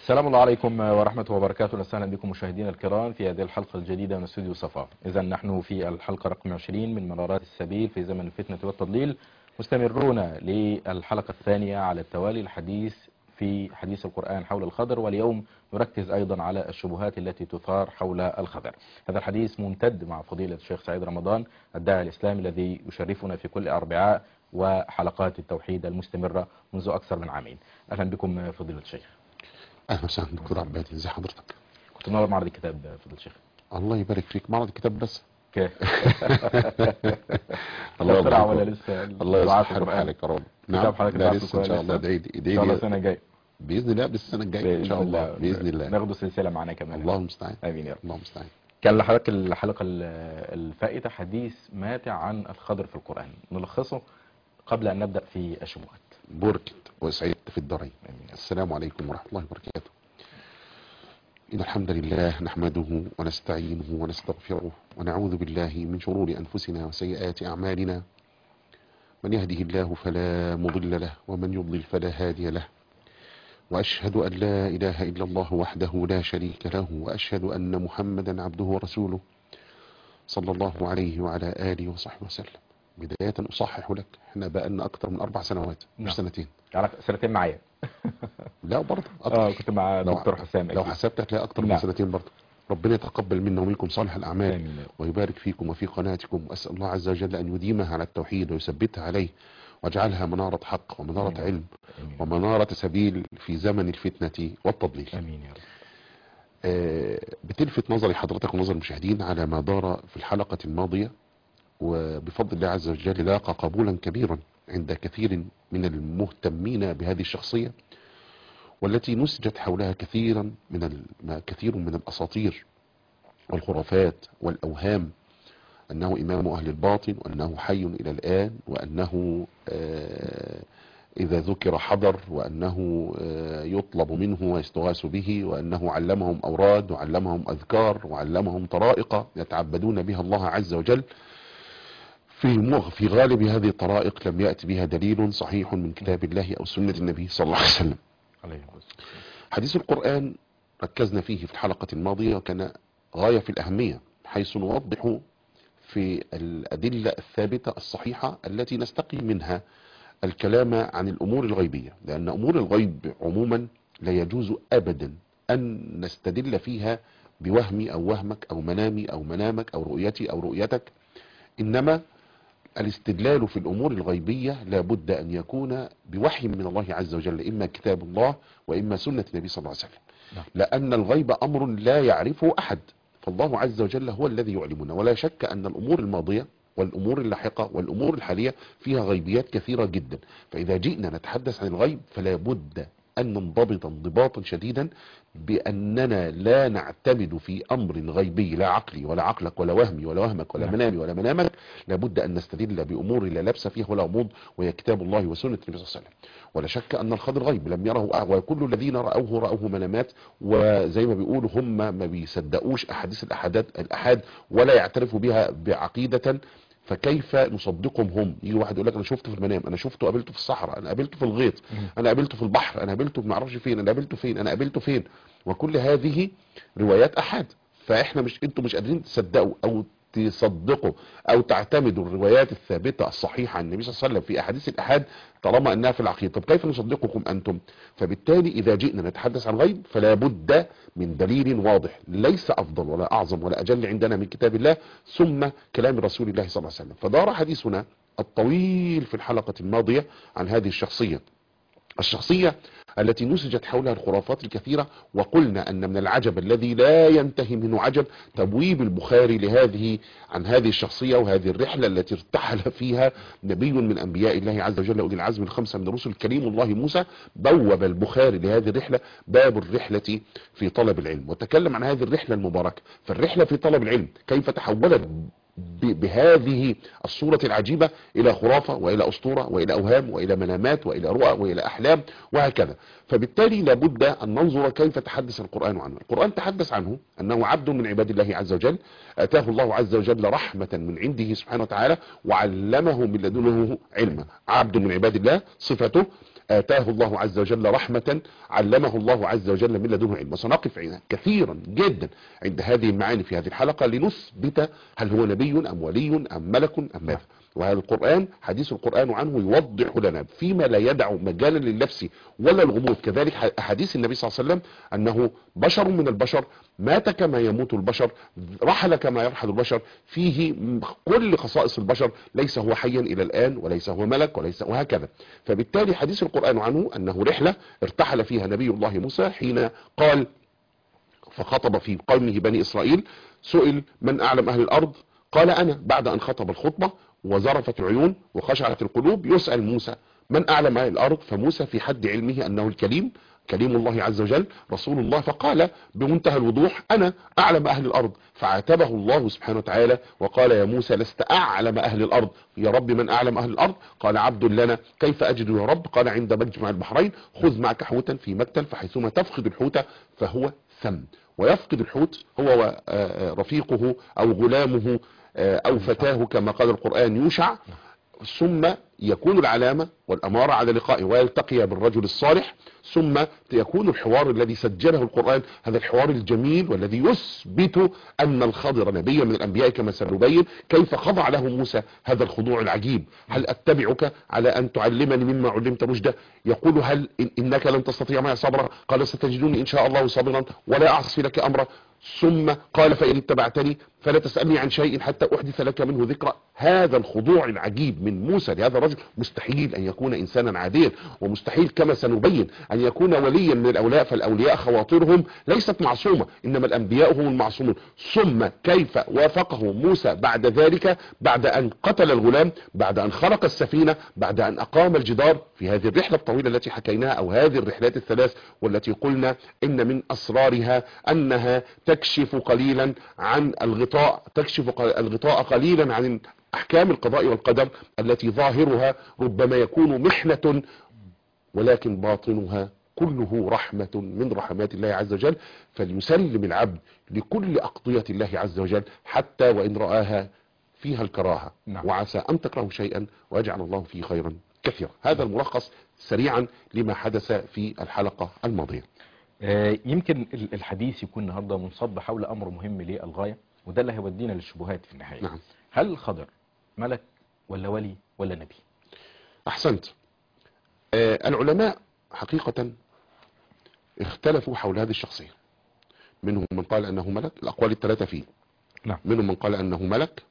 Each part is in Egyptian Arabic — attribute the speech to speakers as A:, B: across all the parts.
A: السلام الله عليكم ورحمة وبركاته وسهلا بكم مشاهدينا الكرام في هذه الحلقة الجديدة من استوديو صفا إذا نحن في الحلقة رقم 20 من منارات السبيل في زمن الفتنة والتضليل مستمرون للحلقة الثانية على التوالي الحديث في حديث القرآن حول الخضر واليوم نركز أيضا على الشبهات التي تثار حول الخضر هذا الحديث ممتد مع فضيلة الشيخ سعيد رمضان الداعي الإسلامي الذي يشرفنا في كل أربعاء وحلقات التوحيد المستمرة منذ أكثر من عامين أهلا بكم فضيلة الشيخ
B: اهلا وسهلا دكتور عبادي ازي حضرتك
A: كنت منور معرض الكتاب فضيلة الشيخ
B: الله يبارك فيك معرض الكتاب بس
A: كيف
B: الله
A: طلع
B: يبارك
A: ولا
B: فيك.
A: لسه
B: الله
A: دعاة
B: يصلح
A: القرآن؟
B: حالك يا رب
A: كتاب حضرتك
B: لا
A: بعته
B: لسه ان شاء الله
A: كويس.
B: ادعي لي
A: ان
B: ادعي
A: شاء الله
B: لي
A: السنة الجاية
B: باذن الله بس السنه الجايه ان شاء الله باذن الله
A: ناخد السلسلة معانا كمان
B: الله المستعان
A: امين يا رب
B: الله المستعان
A: كان لحضرتك الحلقة ال- الفائتة حديث ماتع عن الخضر في القرآن نلخصه قبل أن نبدأ في الشبهات
B: بوركت وسعدت في الدارين
A: آمين.
B: السلام عليكم ورحمه الله وبركاته إن الحمد لله نحمده ونستعينه ونستغفره ونعوذ بالله من شرور أنفسنا وسيئات أعمالنا من يهده الله فلا مضل له ومن يضلل فلا هادي له وأشهد أن لا إله إلا الله وحده لا شريك له وأشهد أن محمدا عبده ورسوله صلى الله عليه وعلى آله وصحبه وسلم بداية أصحح لك احنا بقالنا أكثر من أربع سنوات
A: نعم.
B: مش سنتين
A: عارف سنتين معايا
B: لا برضه
A: اه كنت مع
B: لو-
A: دكتور حسام
B: لو
A: أكيد.
B: حسبت هتلاقي اكتر من
A: نعم.
B: سنتين برضه ربنا يتقبل منا ومنكم صالح الاعمال
A: آمين يا رب.
B: ويبارك فيكم وفي قناتكم واسال الله عز وجل ان يديمها على التوحيد ويثبتها عليه واجعلها منارة حق ومنارة
A: آمين.
B: علم
A: آمين.
B: ومنارة سبيل في زمن الفتنة والتضليل
A: امين يا رب
B: آه، بتلفت نظري حضرتك ونظر المشاهدين على ما دار في الحلقة الماضية وبفضل الله عز وجل لاقى قبولا كبيرا عند كثير من المهتمين بهذه الشخصية والتي نسجت حولها كثيرا من ال... ما- كثير من الأساطير والخرافات والأوهام أنه إمام أهل الباطن وأنه حي إلى الآن وأنه آه، إذا ذكر حضر وأنه آه، يطلب منه ويستغاث به وأنه علمهم أوراد وعلمهم أذكار وعلمهم طرائق يتعبدون بها الله عز وجل في مغ في غالب هذه الطرائق لم يأتي بها دليل صحيح من كتاب الله أو سنة النبي صلى الله عليه وسلم
A: عليه الصلاة والسلام.
B: حديث القرآن ركزنا فيه في الحلقة الماضية وكان غاية في الأهمية حيث نوضح في الأدلة الثابتة الصحيحة التي نستقي منها الكلام عن الأمور الغيبية لأن أمور الغيب عموما لا يجوز أبدا أن نستدل فيها بوهمي أو وهمك أو منامي أو منامك أو رؤيتي أو رؤيتك إنما الاستدلال في الأمور الغيبية لابد أن يكون بوحي من الله عز وجل إما كتاب الله وإما سنة النبي صلى الله عليه وسلم
A: نعم.
B: لأن الغيب أمر لا يعرفه أحد فالله عز وجل هو الذي يعلمنا ولا شك أن الأمور الماضية والأمور اللاحقة والأمور الحالية فيها غيبيات كثيرة جدا فإذا جئنا نتحدث عن الغيب فلا بد أن ننضبط انضباطا شديدا بأننا لا نعتمد في أمر غيبي لا عقلي ولا عقلك ولا وهمي ولا وهمك ولا
A: نعم.
B: منامي ولا منامك لابد أن نستدل بأمور لا لبس فيها ولا غموض وهي كتاب الله وسنة النبي صلى الله عليه وسلم ولا شك أن الخضر غيب لم يره أحد وكل الذين رأوه رأوه منامات وزي ما بيقولوا هم ما بيصدقوش أحاديث الأحادات الأحاد ولا يعترفوا بها بعقيدة فكيف نصدقهم هم يجي واحد يقول لك انا شفته في المنام انا شفته قابلته في الصحراء انا قابلته في الغيط انا قابلته في البحر انا قابلته ما اعرفش فين انا قابلته فين انا قابلته فين وكل هذه روايات احاد فاحنا مش انتوا مش قادرين تصدقوا او تصدقوا او تعتمدوا الروايات الثابته الصحيحه عن النبي صلى الله عليه وسلم في احاديث الاحاد طالما انها في العقيده طب كيف نصدقكم انتم فبالتالي اذا جئنا نتحدث عن غيب فلا بد من دليل واضح ليس افضل ولا اعظم ولا اجل عندنا من كتاب الله ثم كلام رسول الله صلى الله عليه وسلم فدار حديثنا الطويل في الحلقه الماضيه عن هذه الشخصيه الشخصية التي نسجت حولها الخرافات الكثيرة وقلنا أن من العجب الذي لا ينتهي منه عجب تبويب البخاري لهذه عن هذه الشخصية وهذه الرحلة التي ارتحل فيها نبي من أنبياء الله عز وجل أولي العزم الخمسة من الرسل كريم الله موسى بوب البخاري لهذه الرحلة باب الرحلة في طلب العلم وتكلم عن هذه الرحلة المباركة فالرحلة في طلب العلم كيف تحولت ب- بهذه الصورة العجيبة إلى خرافة وإلى أسطورة وإلى أوهام وإلى منامات وإلى رؤى وإلى أحلام وهكذا فبالتالي لابد أن ننظر كيف تحدث القرآن عنه القرآن تحدث عنه أنه عبد من عباد الله عز وجل أتاه الله عز وجل رحمة من عنده سبحانه وتعالى وعلمه من لدنه علما عبد من عباد الله صفته آتاه الله عز وجل رحمة علمه الله عز وجل من لدنه علم وسنقف عنا كثيرا جدا عند هذه المعاني في هذه الحلقة لنثبت هل هو نبي أم ولي أم ملك أم ماذا وهذا القرآن حديث القرآن عنه يوضح لنا فيما لا يدع مجالا للنفس ولا الغموض كذلك أحاديث النبي صلى الله عليه وسلم أنه بشر من البشر مات كما يموت البشر رحل كما يرحل البشر فيه كل خصائص البشر ليس هو حيا إلى الآن وليس هو ملك وليس وهكذا فبالتالي حديث القرآن عنه أنه رحلة ارتحل فيها نبي الله موسى حين قال فخطب في قومه بني إسرائيل سئل من أعلم أهل الأرض قال أنا بعد أن خطب الخطبة وزرفت العيون وخشعت القلوب يسأل موسى من أعلم أهل الأرض فموسى في حد علمه أنه الكليم كليم الله عز وجل رسول الله فقال بمنتهى الوضوح أنا أعلم أهل الأرض فعاتبه الله سبحانه وتعالى وقال يا موسى لست أعلم أهل الأرض يا رب من أعلم أهل الأرض قال عبد لنا كيف أجد يا رب قال عند مجمع البحرين خذ معك حوتا في مكتل فحيثما تفقد الحوت فهو ثم ويفقد الحوت هو رفيقه أو غلامه أو فتاه كما قال القرآن يوشع ثم يكون العلامة والأمارة على لقائه ويلتقي بالرجل الصالح ثم يكون الحوار الذي سجله القرآن هذا الحوار الجميل والذي يثبت أن الخضر نبي من الأنبياء كما سنبين كيف خضع له موسى هذا الخضوع العجيب هل أتبعك على أن تعلمني مما علمت رشدا يقول هل إن إنك لن تستطيع معي صبرا قال ستجدوني إن شاء الله صابرا ولا أعصي لك أمرا ثم قال فإن اتبعتني فلا تسألني عن شيء حتى أحدث لك منه ذكرى هذا الخضوع العجيب من موسى لهذا الرجل مستحيل أن يكون إنسانا عاديا ومستحيل كما سنبين أن يكون وليا من الأولياء فالأولياء خواطرهم ليست معصومة إنما الأنبياء هم المعصومون ثم كيف وافقه موسى بعد ذلك بعد أن قتل الغلام بعد أن خرق السفينة بعد أن أقام الجدار في هذه الرحلة الطويلة التي حكيناها أو هذه الرحلات الثلاث والتي قلنا إن من أسرارها أنها تكشف قليلا عن الغطاء تكشف الغطاء قليلا عن احكام القضاء والقدر التي ظاهرها ربما يكون محنة ولكن باطنها كله رحمة من رحمات الله عز وجل فليسلم العبد لكل أقضية الله عز وجل حتى وإن رآها فيها الكراهة
A: نعم.
B: وعسى أن تكرهوا شيئا ويجعل الله فيه خيرا كثيرا هذا الملخص سريعا لما حدث في الحلقة الماضية
A: آه، يمكن ال- الحديث يكون النهارده منصب حول امر مهم للغايه وده اللي هيودينا للشبهات في النهايه
B: نعم.
A: هل الخضر ملك ولا ولي ولا نبي
B: أحسنت آه العلماء حقيقة اختلفوا حول هذه الشخصية منهم من قال أنه ملك الأقوال الثلاثة فيه
A: نعم.
B: منهم من قال أنه ملك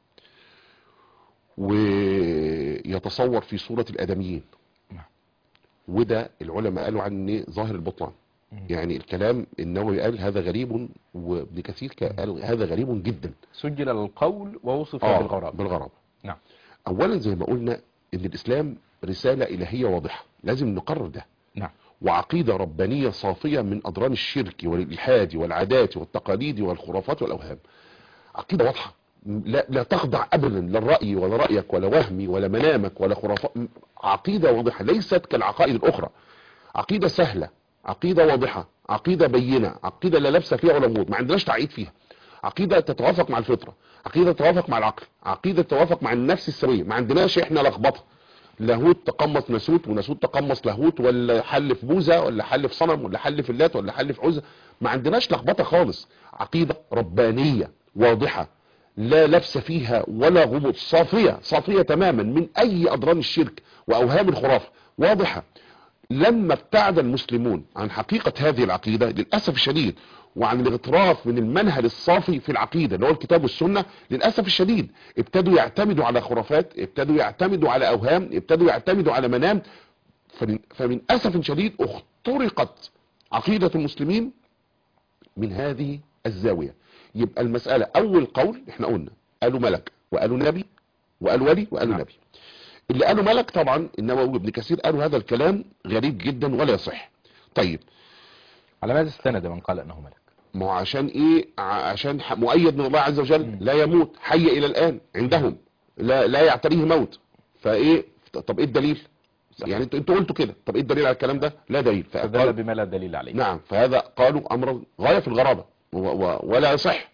B: ويتصور في صورة الآدميين
A: نعم.
B: وده العلماء قالوا عنه ظاهر البطلان يعني الكلام النووي قال هذا غريب وابن كثير قال هذا غريب جدا
A: سجل القول ووصف
B: آه
A: بالغرابه
B: بالغرابة
A: نعم
B: اولا زي ما قلنا ان الاسلام رسالة الهية واضحة لازم نقرر ده
A: نعم
B: وعقيدة ربانية صافية من أضران الشرك والإلحاد والعادات والتقاليد والخرافات والأوهام عقيدة واضحة لا, لا تخضع أبدا للرأي ولا رأيك ولا وهمي ولا منامك ولا خرافات عقيدة واضحة ليست كالعقائد الأخرى عقيدة سهلة عقيدة واضحة عقيدة بينة عقيدة لا لبس فيها ولا غموض ما عندناش تعقيد فيها عقيدة تتوافق مع الفطرة عقيدة تتوافق مع العقل عقيدة تتوافق مع النفس السوية ما عندناش احنا لخبطه لاهوت تقمص ناسوت وناسوت تقمص لاهوت ولا حل في بوذا ولا حل في صنم ولا حل في اللات ولا حل في عزة ما عندناش لخبطه خالص عقيدة ربانية واضحة لا لبس فيها ولا غموض صافية صافية تماما من اي اضران الشرك واوهام الخرافة واضحة لما ابتعد المسلمون عن حقيقة هذه العقيدة للأسف الشديد وعن الاغتراف من المنهل الصافي في العقيدة اللي هو الكتاب والسنة للأسف الشديد ابتدوا يعتمدوا على خرافات ابتدوا يعتمدوا على أوهام ابتدوا يعتمدوا على منام فمن, فمن أسف شديد اخترقت عقيدة المسلمين من هذه الزاوية يبقى المسألة أول قول احنا قلنا قالوا ملك وقالوا نبي وقالوا ولي وقالوا
A: نعم.
B: نبي اللي قالوا ملك طبعا النووي وابن كثير قالوا هذا الكلام غريب جدا ولا يصح طيب
A: على ماذا استند من قال انه ملك
B: ما هو عشان ايه ع- عشان ح- مؤيد من الله عز وجل
A: مم.
B: لا يموت حي الى الان عندهم لا لا يعتريه موت فايه طب ايه الدليل
A: صح.
B: يعني انتوا انتوا قلتوا كده طب ايه الدليل على الكلام ده لا دليل
A: فدل
B: فقال
A: بما لا دليل عليه
B: نعم فهذا قالوا امرا غايه في الغرابه و و ولا يصح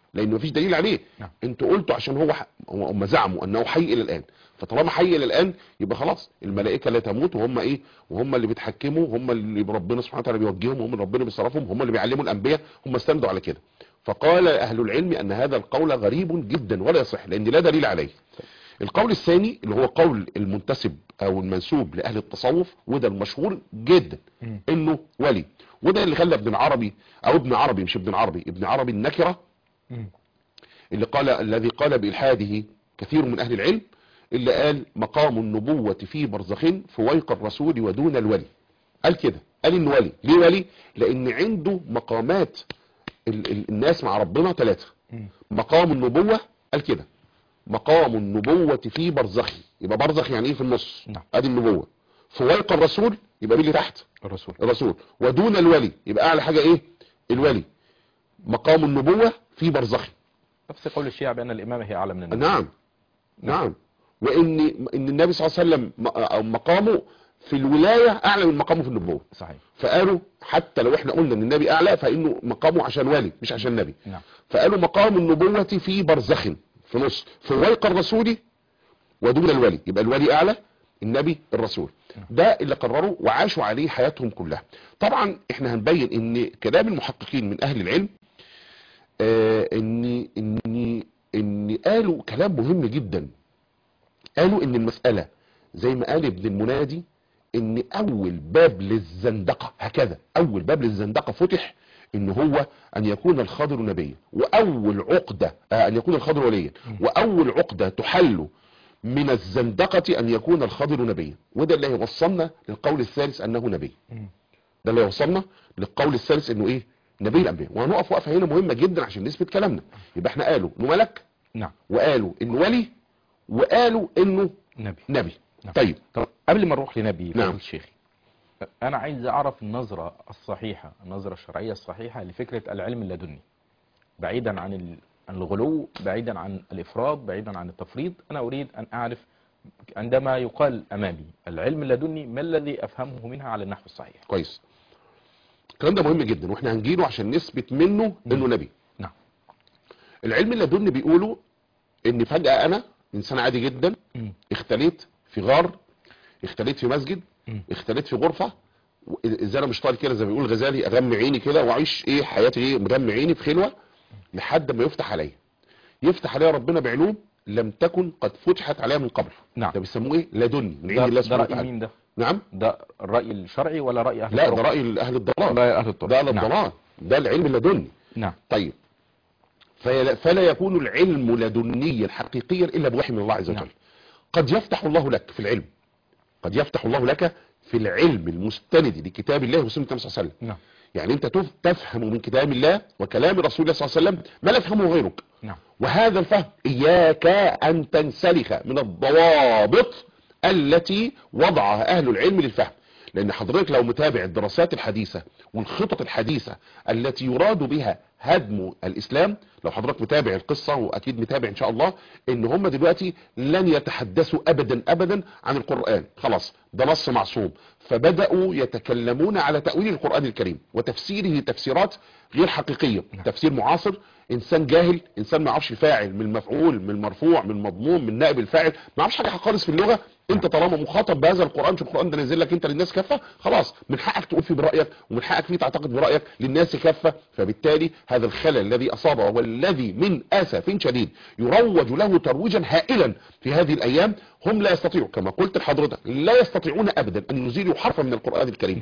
B: لان مفيش دليل عليه
A: نعم.
B: انتوا قلتوا عشان هو ح- هو- هم زعموا انه حي الى الان فطالما حي الى الان يبقى خلاص الملائكه لا تموت وهم ايه وهم اللي بيتحكموا هم اللي ربنا سبحانه وتعالى بيوجههم هم اللي ربنا بيصرفهم هم اللي بيعلموا الانبياء هم استندوا على كده فقال اهل العلم ان هذا القول غريب جدا ولا يصح لان لا دليل عليه القول الثاني اللي هو قول المنتسب او المنسوب لاهل التصوف وده المشهور جدا
A: مم.
B: انه ولي وده اللي خلى ابن العربي او ابن عربي مش ابن عربي ابن عربي النكره
A: مم.
B: اللي قال الذي قال بإلحاده كثير من أهل العلم اللي قال مقام النبوة في برزخ فويق الرسول ودون الولي قال كده قال انه ولي ليه ولي لان عنده مقامات ال ال الناس مع ربنا ثلاثة
A: مم.
B: مقام النبوة قال كده مقام النبوة في برزخ يبقى برزخ يعني ايه في النص
A: نعم.
B: ادي النبوة فويق الرسول يبقى مين اللي تحت
A: الرسول
B: الرسول ودون الولي يبقى اعلى حاجة ايه الولي مقام النبوة في برزخ
A: نفس قول الشيعة بأن الإمامة هي أعلى من النبي
B: نعم نعم وان ان النبي صلى الله عليه وسلم م- أو مقامه في الولاية اعلى من مقامه في النبوة
A: صحيح
B: فقالوا حتى لو احنا قلنا ان النبي اعلى فانه مقامه عشان والي مش عشان نبي
A: نعم
B: فقالوا مقام النبوة في برزخ في نص في ويق الرسول ودون الولي يبقى الولي اعلى النبي الرسول ده اللي قرروا وعاشوا عليه حياتهم كلها طبعا احنا هنبين ان كلام المحققين من اهل العلم آه ان ان ان قالوا كلام مهم جدا قالوا ان المسألة زي ما قال ابن المنادي ان اول باب للزندقة هكذا اول باب للزندقة فتح ان هو ان يكون الخضر نبيا واول عقدة آه ان يكون الخضر وليا واول عقدة تحل من الزندقة ان يكون الخضر نبيا وده اللي هيوصلنا للقول الثالث انه نبي
A: مم.
B: ده اللي يوصلنا للقول الثالث انه ايه نبي الانبياء وهنقف وقفه هنا مهمه جدا عشان نثبت كلامنا يبقى احنا قالوا انه ملك
A: نعم
B: وقالوا انه ولي وقالوا انه
A: نبي
B: نبي
A: نعم.
B: طيب
A: طب قبل ما نروح لنبي
B: نعم.
A: فضل الشيخ أنا عايز أعرف النظرة الصحيحة النظرة الشرعية الصحيحة لفكرة العلم اللدني بعيدا عن ال- عن الغلو بعيدا عن الإفراط بعيدا عن التفريط أنا أريد أن أعرف عندما يقال أمامي العلم اللدني ما الذي أفهمه منها على النحو الصحيح
B: كويس الكلام ده مهم جدا واحنا هنجيله عشان نثبت منه انه نبي
A: نعم
B: العلم اللدني بيقولوا ان فجأة انا انسان عادي جدا
A: مم.
B: اختليت في غار اختليت في مسجد
A: مم.
B: اختليت في غرفة و- ازاي انا مش طالع كده زي ما بيقول الغزالي اغمي عيني كده واعيش ايه حياتي ايه مغمي عيني في خلوة لحد ما يفتح عليا يفتح عليا ربنا بعلوم لم تكن قد فتحت عليا من قبل
A: نعم
B: ده بيسموه ايه لدني من
A: ده,
B: عند الله
A: ده
B: سبحانه
A: رأي
B: وتعالى
A: مين ده
B: نعم
A: ده الرأي الشرعي ولا رأي أهل
B: لا ده
A: الطرق؟
B: رأي اهل الضلال
A: رأي أهل الطرق
B: ده اهل
A: نعم.
B: الضلال ده العلم اللدني
A: نعم
B: طيب فلا, فلا يكون العلم لدنيا حقيقيا الا بوحي من الله عز وجل
A: نعم.
B: قد يفتح الله لك في العلم قد يفتح الله لك في العلم المستند لكتاب الله وسنة النبي صلى الله عليه وسلم
A: نعم
B: يعني انت تف- تفهم من كتاب الله وكلام رسول الله صلى الله عليه وسلم ما لا يفهمه غيرك
A: نعم
B: وهذا الفهم إياك أن تنسلخ من الضوابط التي وضعها أهل العلم للفهم لأن حضرتك لو متابع الدراسات الحديثة والخطط الحديثة التي يراد بها هدم الإسلام لو حضرتك متابع القصة وأكيد متابع إن شاء الله إن هم دلوقتي لن يتحدثوا أبدا أبدا عن القرآن خلاص ده نص معصوم فبدأوا يتكلمون على تأويل القرآن الكريم وتفسيره تفسيرات غير حقيقية تفسير معاصر انسان جاهل انسان ما يعرفش فاعل من المفعول من المرفوع من المضموم من نائب الفاعل ما يعرفش حاجه خالص في اللغه انت طالما مخاطب بهذا القران شوف القران ده نزل لك انت للناس كافه خلاص من حقك تقول فيه برايك ومن حقك فيه تعتقد برايك للناس كافه فبالتالي هذا الخلل الذي اصابه والذي من اسف شديد يروج له ترويجا هائلا في هذه الايام هم لا يستطيعوا كما قلت لحضرتك لا يستطيعون ابدا ان يزيلوا حرفا من القران الكريم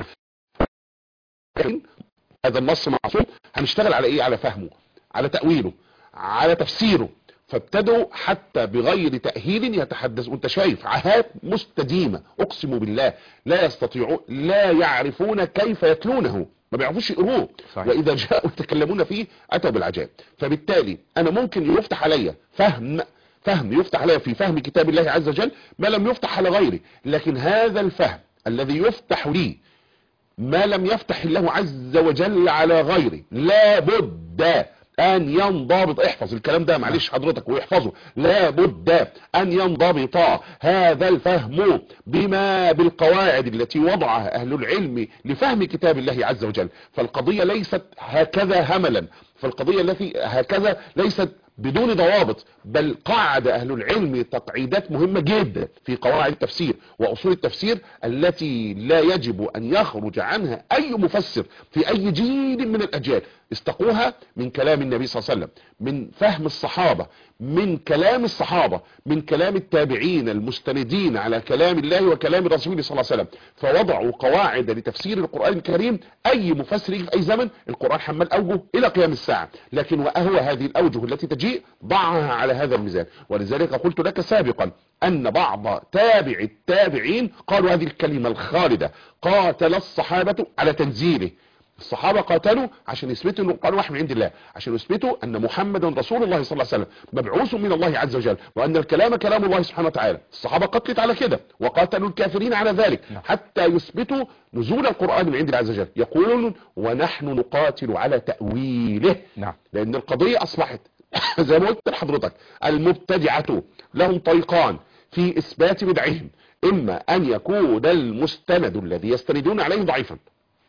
B: لكن هذا النص معصوم هنشتغل على ايه على فهمه على تأويله على تفسيره فابتدوا حتى بغير تأهيل يتحدث وانت شايف عهات مستديمة اقسم بالله لا يستطيعون لا يعرفون كيف يتلونه ما بيعرفوش يقروه
A: صحيح.
B: واذا جاءوا يتكلمون فيه اتوا بالعجائب فبالتالي انا ممكن يفتح عليا فهم فهم يفتح عليا في فهم كتاب الله عز وجل ما لم يفتح على غيري لكن هذا الفهم الذي يفتح لي ما لم يفتح الله عز وجل على غيره لابد ان ينضبط احفظ الكلام ده معلش حضرتك واحفظه لابد ان ينضبط هذا الفهم بما بالقواعد التي وضعها اهل العلم لفهم كتاب الله عز وجل فالقضية ليست هكذا هملا فالقضية التي هكذا ليست بدون ضوابط بل قاعد أهل العلم تقعيدات مهمة جدا في قواعد التفسير وأصول التفسير التي لا يجب أن يخرج عنها أي مفسر في أي جيل من الأجيال استقوها من كلام النبي صلى الله عليه وسلم من فهم الصحابة من كلام الصحابة من كلام التابعين المستندين على كلام الله وكلام الرسول صلى الله عليه وسلم فوضعوا قواعد لتفسير القرآن الكريم أي مفسر يجي في أي زمن القرآن حمل أوجه إلى قيام الساعة لكن وأهو هذه الأوجه التي تجيء ضعها على هذا الميزان ولذلك قلت لك سابقا أن بعض تابع التابعين قالوا هذه الكلمة الخالدة قاتل الصحابة على تنزيله الصحابة قاتلوا عشان يثبتوا انه قالوا واحد من عند الله عشان يثبتوا ان محمدا رسول الله صلى الله عليه وسلم مبعوث من الله عز وجل وان الكلام كلام الله سبحانه وتعالى الصحابة قتلت على كده وقاتلوا الكافرين على ذلك
A: نعم.
B: حتى يثبتوا نزول القرآن من عند الله عز وجل يقولون ونحن نقاتل على تأويله
A: نعم
B: لان القضية اصبحت زي ما قلت لحضرتك المبتدعة لهم طريقان في اثبات بدعهم اما ان يكون المستند الذي يستندون عليه ضعيفا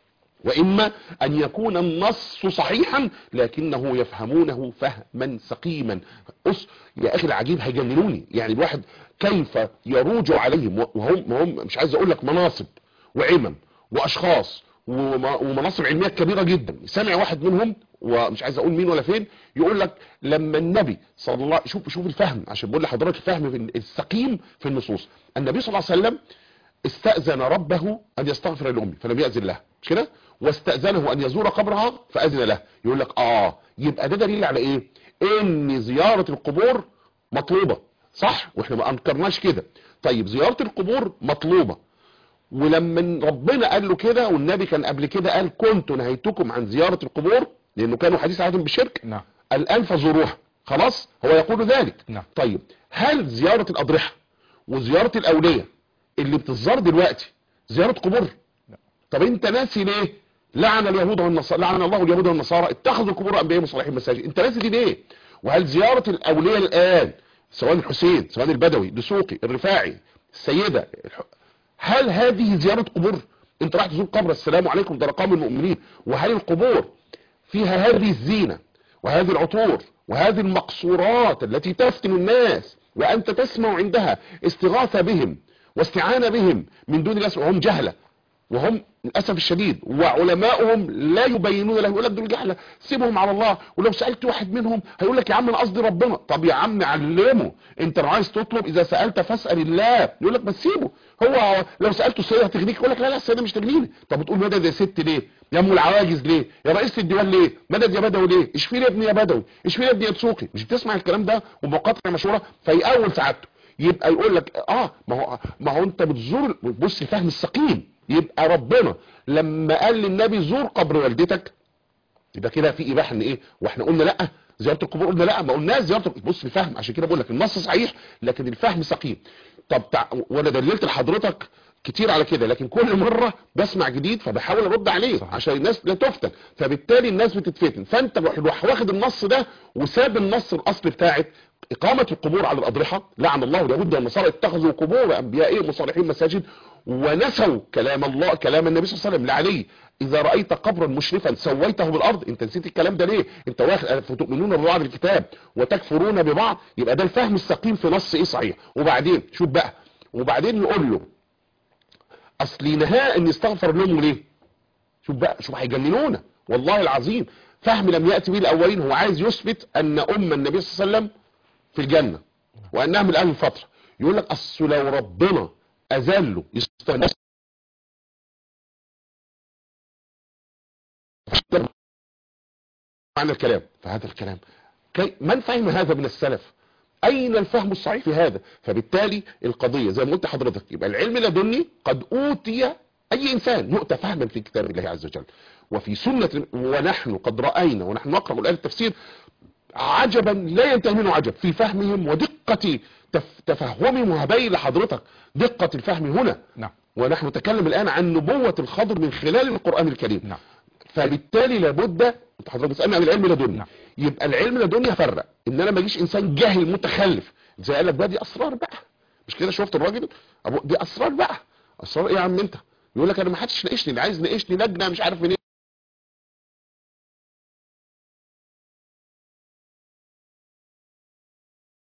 B: واما ان يكون النص صحيحا لكنه يفهمونه فهما سقيما أس يا اخي العجيب هيجننوني يعني الواحد كيف يروج عليهم وهم وهم مش عايز اقول لك مناصب وعمم واشخاص وم- ومناصب علميه كبيره جدا سامع واحد منهم ومش عايز اقول مين ولا فين يقول لك لما النبي صلى الله شوف شوف الفهم عشان بقول لحضرتك الفهم في السقيم في النصوص النبي صلى الله عليه وسلم استأذن ربه أن يستغفر لأمي فلم يأذن له مش كده واستأذنه أن يزور قبرها فأذن له يقول لك آه يبقى ده دليل على إيه إن زيارة القبور مطلوبة صح واحنا ما أنكرناش كده طيب زيارة القبور مطلوبة ولما ربنا قال له كده والنبي كان قبل كده قال كنت نهيتكم عن زيارة القبور لأنه كانوا حديث عهد بالشرك
A: نعم
B: الآن فزوروها خلاص هو يقول ذلك
A: نعم.
B: طيب هل زيارة الأضرحة وزيارة الأولية اللي بتزار دلوقتي زيارة قبور طب انت ناسي ليه لعن اليهود والنصارى لعن الله اليهود والنصارى اتخذوا قبور انبيائهم وصالحين مساجد انت ناسي دي ليه وهل زيارة الأولية الآن سواء الحسين سواء البدوي دسوقي الرفاعي السيدة الح- هل هذه زيارة قبور انت راح تزور قبر السلام عليكم ده رقام المؤمنين وهل القبور فيها هذه الزينة وهذه العطور وهذه المقصورات التي تفتن الناس وأنت تسمع عندها استغاثة بهم واستعانة بهم من دون الله وهم جهلة وهم للأسف الشديد وعلماؤهم لا يبينون له يقول لك دول جهلة سيبهم على الله ولو سألت واحد منهم هيقول لك يا عم انا قصدي ربنا طب يا عم علمه انت لو عايز تطلب اذا سألت فاسأل الله يقول لك بس سيبه هو لو سألته السيدة هتغنيك يقول لك لا لا السيدة مش تغنيني طب بتقول مدد يا ست ليه يا ام العواجز ليه يا رئيس الديوان ليه مدد يا بدوي ليه اشفي لي يا ابني يا بدوي اشفي لي يا ابني يا تسوقي مش بتسمع الكلام ده ومقاطع مشهوره فيأول سعادته يبقى يقول لك اه ما هو ما هو انت بتزور بص فهم السقيم يبقى ربنا لما قال للنبي زور قبر والدتك يبقى كده في اباحه ان ايه واحنا قلنا لا زياره القبور قلنا لا ما قلناش زياره بص الفهم عشان كده بقول لك النص صحيح لكن الفهم سقيم طب تع... وانا دللت لحضرتك كتير على كده لكن كل مره بسمع جديد فبحاول ارد عليه
A: صحيح.
B: عشان الناس لا تفتن فبالتالي الناس بتتفتن فانت روح واخد النص ده وساب النص الاصلي بتاعت إقامة القبور على الأضرحة لعن الله اليهود والنصارى اتخذوا قبور أنبيائهم وصالحين مساجد ونسوا كلام الله كلام النبي صلى الله عليه وسلم لعلي إذا رأيت قبرا مشرفا سويته بالأرض أنت نسيت الكلام ده ليه أنت واخد فتؤمنون ببعض الكتاب وتكفرون ببعض يبقى ده الفهم السقيم في نص إيه صحيح وبعدين شوف بقى وبعدين يقول له أصلي نهاء أن يستغفر لهم ليه شوف بقى شوف هيجننونا والله العظيم فهم لم يأتي به الأولين هو عايز يثبت أن أم النبي صلى الله عليه وسلم في الجنة وأنها من أهل الفترة يقول لك أصل لو ربنا أذله يستنى معنى الكلام فهذا الكلام كي من فهم هذا من السلف أين الفهم الصحيح في هذا فبالتالي القضية زي ما قلت حضرتك يبقى العلم لدني قد أوتي أي إنسان يؤتى فهما في كتاب الله عز وجل وفي سنة ونحن قد رأينا ونحن نقرأ الآن التفسير عجبا لا ينتهي منه عجب في فهمهم ودقة تف تفهمهم وهبين لحضرتك دقة الفهم هنا
A: نعم
B: ونحن نتكلم الآن عن نبوة الخضر من خلال القرآن الكريم
A: نعم
B: فبالتالي لابد انت حضرتك بتسالني عن العلم لدني
A: نعم.
B: يبقى العلم لدني يفرق ان انا ما اجيش انسان جاهل متخلف زي قال لك بقى دي اسرار بقى مش كده شفت الراجل ابو دي اسرار بقى اسرار ايه يا عم انت يقول لك انا ما حدش ناقشني اللي عايز ناقشني لجنه مش عارف منين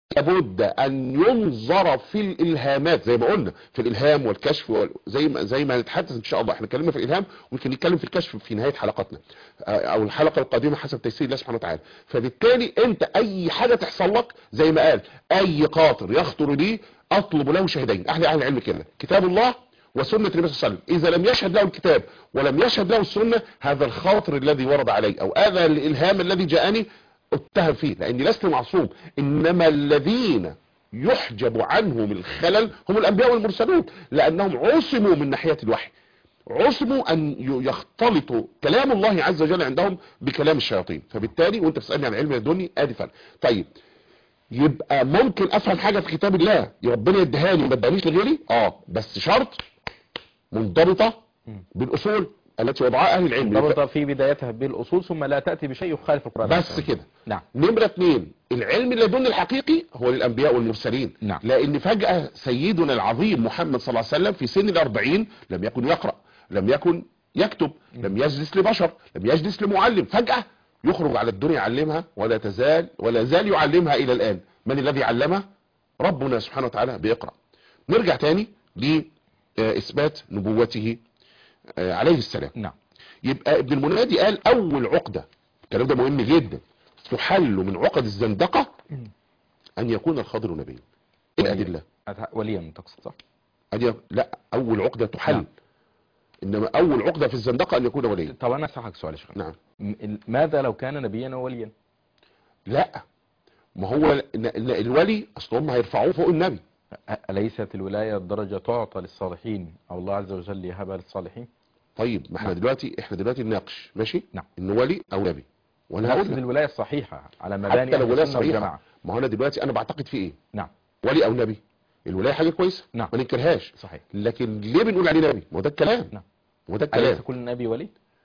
B: لابد ان ينظر في الالهامات زي ما قلنا في الالهام والكشف وال- زي ما زي ما هنتحدث ان شاء الله احنا اتكلمنا في الالهام ويمكن نتكلم في الكشف في نهايه حلقتنا آه، او الحلقه القادمه حسب تيسير الله سبحانه وتعالى فبالتالي انت اي حاجه تحصل لك زي ما قال اي قاطر يخطر لي اطلب له شهدين اهل اهل العلم كده كتاب الله وسنة النبي صلى الله عليه وسلم إذا لم يشهد له الكتاب ولم يشهد له السنة هذا الخاطر الذي ورد علي أو هذا الإلهام الذي جاءني اتهم فيه لأني لست معصوم إنما الذين يحجب عنهم الخلل هم الأنبياء والمرسلون لأنهم عصموا من ناحية الوحي عصموا أن ي- يختلطوا كلام الله عز وجل عندهم بكلام الشياطين فبالتالي وانت بتسألني عن علم الدنيا ادي فرق طيب يبقى ممكن افهم حاجة في كتاب الله ربنا يديهاني ما ادانيش لغيري اه بس شرط منضبطة بالاصول التي وضعها اهل العلم
A: مرتبطة في بدايتها بالأصول ثم لا تأتي بشيء يخالف القرآن
B: بس
A: والسنة.
B: كده
A: نعم
B: نمرة اتنين العلم اللدني الحقيقي هو للأنبياء والمرسلين
A: نعم.
B: لأن فجأة سيدنا العظيم محمد صلى الله عليه وسلم في سن الأربعين لم يكن يقرأ لم يكن يكتب لم يجلس لبشر لم يجلس لمعلم فجأة يخرج على الدنيا يعلمها ولا تزال ولا زال يعلمها إلى الآن من الذي علمه ربنا سبحانه وتعالى بيقرأ نرجع تاني لإثبات نبوته آه، عليه السلام
A: نعم
B: يبقى ابن المنادي قال اول عقدة الكلام ده مهم جدا تحل من عقد الزندقة ان يكون الخضر نبيا ايه الادلة
A: أت- وليا تقصد صح
B: أدي لا اول عقدة تحل
A: نعم.
B: انما اول عقدة في الزندقة ان يكون وليا
A: طب أنا أسألك سؤال يا شيخ
B: نعم
A: م- ال- ماذا لو كان نبيا ووليا
B: لا ما هو ال- ال- الولي اصل هم هيرفعوه فوق النبي
A: أ- أليست الولاية درجة تعطى للصالحين أو الله عز وجل يهبها للصالحين
B: طيب ما احنا
A: نعم.
B: دلوقتي احنا دلوقتي نناقش ماشي
A: نعم.
B: انه ولي او نبي وانا هقول
A: نقصد
B: لك
A: الولاية الصحيحة على مباني
B: حتى لو
A: أهل
B: ولاية
A: السنة
B: صحيحة
A: والجماعة
B: ما هو انا دلوقتي انا بعتقد في ايه
A: نعم
B: ولي او نبي الولاية حاجة كويسة
A: نعم.
B: ما ننكرهاش
A: صحيح
B: لكن ليه بنقول عليه نبي ما هو ده الكلام
A: نعم.
B: ما هو ده الكلام
A: أليس كل نبي ولي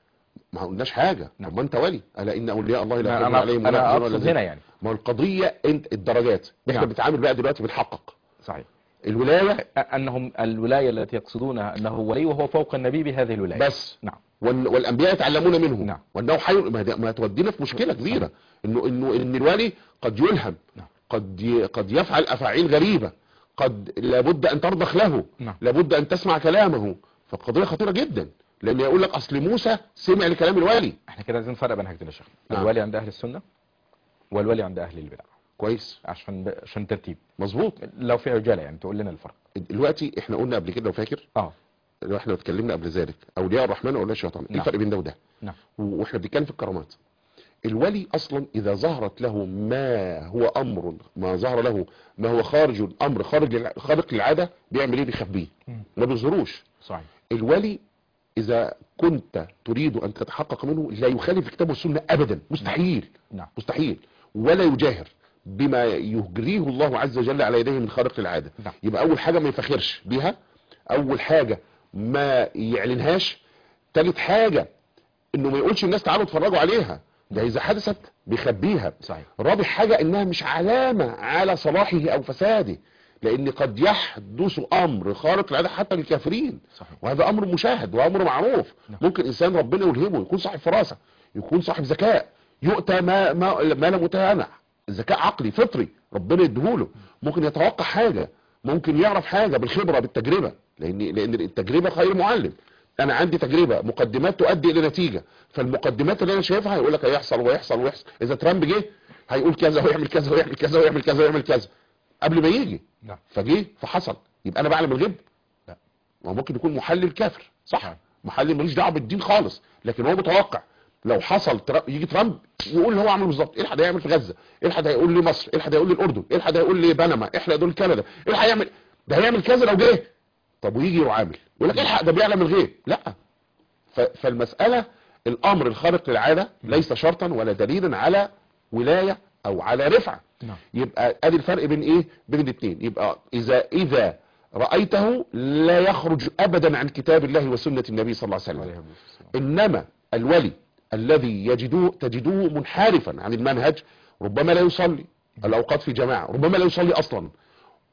B: ما قلناش حاجة
A: نعم.
B: طب ما انت ولي الا ان اولياء الله لا
A: أنا,
B: خوف
A: أنا,
B: عليهم ولا
A: أنا
B: يحزنون ولا
A: أقصد
B: هم
A: هنا يعني
B: ما هو القضية انت الدرجات احنا
A: نعم.
B: بنتعامل بقى دلوقتي بنحقق
A: صحيح
B: الولاية
A: أ- أنهم الولاية التي يقصدونها أنه ولي وهو فوق النبي بهذه الولاية
B: بس
A: نعم
B: وال- والانبياء يتعلمون منه
A: نعم.
B: وانه حي ما, ده- ما تودينا في مشكلة كبيرة انه انه ان الولي قد يلهم
A: نعم.
B: قد ي- قد يفعل افاعيل غريبة قد لابد ان ترضخ له
A: نعم.
B: لابد ان تسمع كلامه فالقضية خطيرة جدا لان يقول لك اصل موسى سمع لكلام الولي
A: احنا كده عايزين نفرق بين حاجتين يا شيخ
B: نعم.
A: الولي عند أهل السنة والولي عند أهل البدع
B: كويس
A: عشان ب... عشان ترتيب
B: مظبوط
A: لو في عجالة يعني تقول لنا الفرق
B: دلوقتي احنا قلنا قبل كده لو فاكر
A: اه
B: لو احنا اتكلمنا قبل ذلك اولياء الرحمن واولياء الشيطان ايه
A: نعم.
B: الفرق بين ده وده
A: نعم
B: و- واحنا بنتكلم في الكرامات الولي اصلا اذا ظهرت له ما هو امر ما ظهر له ما هو خارج الامر خارج الع- خارق العاده بيعمل ايه بيخبيه
A: مم.
B: ما بيظهروش
A: صحيح
B: الولي اذا كنت تريد ان تتحقق منه لا يخالف الكتاب والسنه ابدا مستحيل
A: نعم
B: مستحيل ولا يجاهر بما يجريه الله عز وجل على يديه من خارق العاده
A: نعم.
B: يبقى اول حاجه ما يفخرش بيها اول حاجه ما يعلنهاش تالت حاجه انه ما يقولش الناس تعالوا اتفرجوا عليها ده اذا حدثت بيخبيها
A: صحيح
B: رابع حاجه انها مش علامه على صلاحه او فساده لان قد يحدث امر خارق العاده حتى للكافرين
A: صحيح
B: وهذا امر مشاهد وامر معروف
A: نعم.
B: ممكن انسان ربنا يلهمه يكون صاحب فراسه يكون صاحب ذكاء يؤتى ما ما ما لا متهانع ذكاء عقلي فطري ربنا يديهوله ممكن يتوقع حاجه ممكن يعرف حاجه بالخبره بالتجربه لان لان التجربه خير معلم انا عندي تجربه مقدمات تؤدي الى نتيجه فالمقدمات اللي انا شايفها هيقول لك هيحصل ويحصل ويحصل اذا ترامب جه هيقول كذا ويعمل كذا ويعمل كذا ويعمل كذا ويعمل كذا قبل ما يجي
A: نعم
B: فجه فحصل يبقى انا بعلم الغيب
A: لا.
B: ما هو ممكن يكون محلل كافر صح
A: نعم.
B: محلل ملوش دعوه بالدين خالص لكن هو متوقع لو حصل تر... يجي ترامب يقول اللي هو عمله بالظبط ايه الحد هيعمل في غزه ايه الحد هيقول لي مصر ايه الحد هيقول لي الاردن ايه الحد هيقول لي بنما ايه الحد هيقول لي كندا ايه الحد هيعمل ده هيعمل كذا لو جه طب ويجي يعامل يقول لك الحق ده بيعلم الغيب لا ف... فالمساله الامر الخارق للعاده ليس شرطا ولا دليلا على ولايه او على رفعه
A: نعم
B: يبقى ادي الفرق بين ايه بين الاثنين يبقى اذا اذا رايته لا يخرج ابدا عن كتاب الله وسنه النبي صلى الله عليه وسلم
A: عليه الصلاة
B: انما الولي الذي يجدوه تجدوه منحرفا عن المنهج ربما لا يصلي الاوقات في جماعه ربما لا يصلي اصلا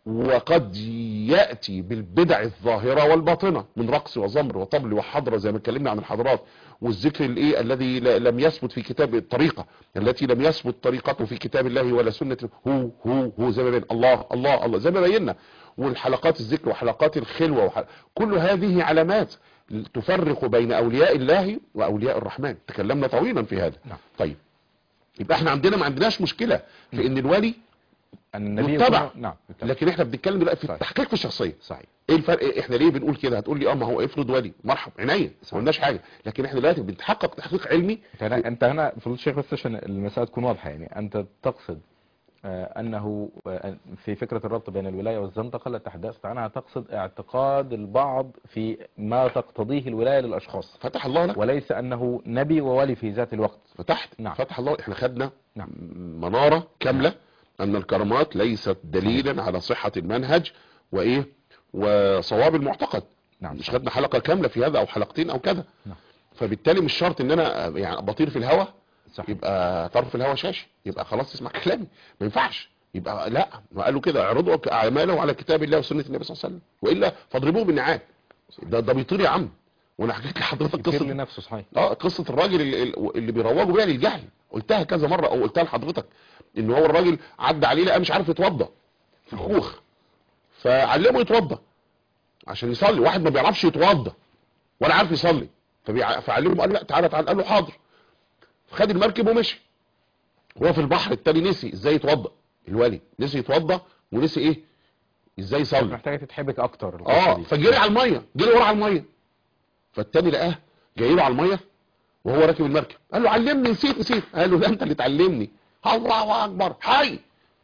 B: وقد يأتي بالبدع الظاهرة والباطنة من رقص وزمر وطبل وحضرة زي ما اتكلمنا عن الحضرات والذكر الايه الذي ل- لم يثبت في كتاب الطريقة التي لم يثبت طريقته في كتاب الله ولا سنة هو هو هو زي ما بين الله الله الله زي ما بينا والحلقات الذكر وحلقات الخلوة وح... كل هذه علامات تفرق بين اولياء الله واولياء الرحمن تكلمنا طويلا في هذا
A: نعم.
B: طيب يبقى احنا عندنا ما عندناش مشكلة في ان الولي
A: أن النبي
B: يتبع.
A: يكون- نعم يتبع.
B: لكن احنا بنتكلم دلوقتي في
A: صحيح.
B: التحقيق في الشخصيه
A: صحيح
B: ايه الفرق احنا ليه بنقول كده هتقول لي اه ما هو افرض ولي مرحب عينيا ما قلناش حاجه لكن احنا دلوقتي بنتحقق تحقيق علمي
A: انت هنا انت هنا فضيله الشيخ بس عشان المسألة تكون واضحة يعني انت تقصد آه، انه آه، في فكرة الربط بين الولاية والزندقة التي تحدثت عنها تقصد اعتقاد البعض في ما تقتضيه الولاية للاشخاص
B: فتح الله لك
A: وليس انه نبي وولي في ذات الوقت
B: فتحت
A: نعم.
B: فتح الله احنا خدنا
A: نعم.
B: مناره كامله ان الكرامات ليست دليلا على صحه المنهج وايه وصواب المعتقد
A: نعم
B: مش خدنا حلقه كامله في هذا او حلقتين او كذا
A: نعم.
B: فبالتالي مش شرط ان انا يعني بطير في الهواء
A: صحيح
B: يبقى طرف الهوا شاشة يبقى خلاص تسمع كلامي ما ينفعش يبقى لا ما قالوا كده اعرضوا اعماله على كتاب الله وسنة النبي صلى الله عليه وسلم والا فاضربوه بالنعال ده ده بيطير يا عم وانا حكيت لحضرتك
A: يطير
B: قصه
A: لنفسه صحيح
B: اه قصه الراجل اللي, اللي بيروجوا بيها للجهل قلتها كذا مره او قلتها لحضرتك ان هو الراجل عدى عليه لقى مش عارف يتوضى في الخوخ فعلمه يتوضى عشان يصلي واحد ما بيعرفش يتوضى ولا عارف يصلي فبيع- فعلمه قال لا تعالى تعالى قال له حاضر خد المركب ومشي وهو في البحر التاني نسي ازاي يتوضى الولي نسي يتوضى ونسي ايه ازاي يصلي
A: محتاجة تتحبك اكتر القصة
B: اه
A: دي.
B: فجري على الميه جري ورا على الميه فالتاني لقاه جاي له على الميه وهو راكب المركب قال له علمني نسيت نسيت قال له لا انت اللي تعلمني الله اكبر حي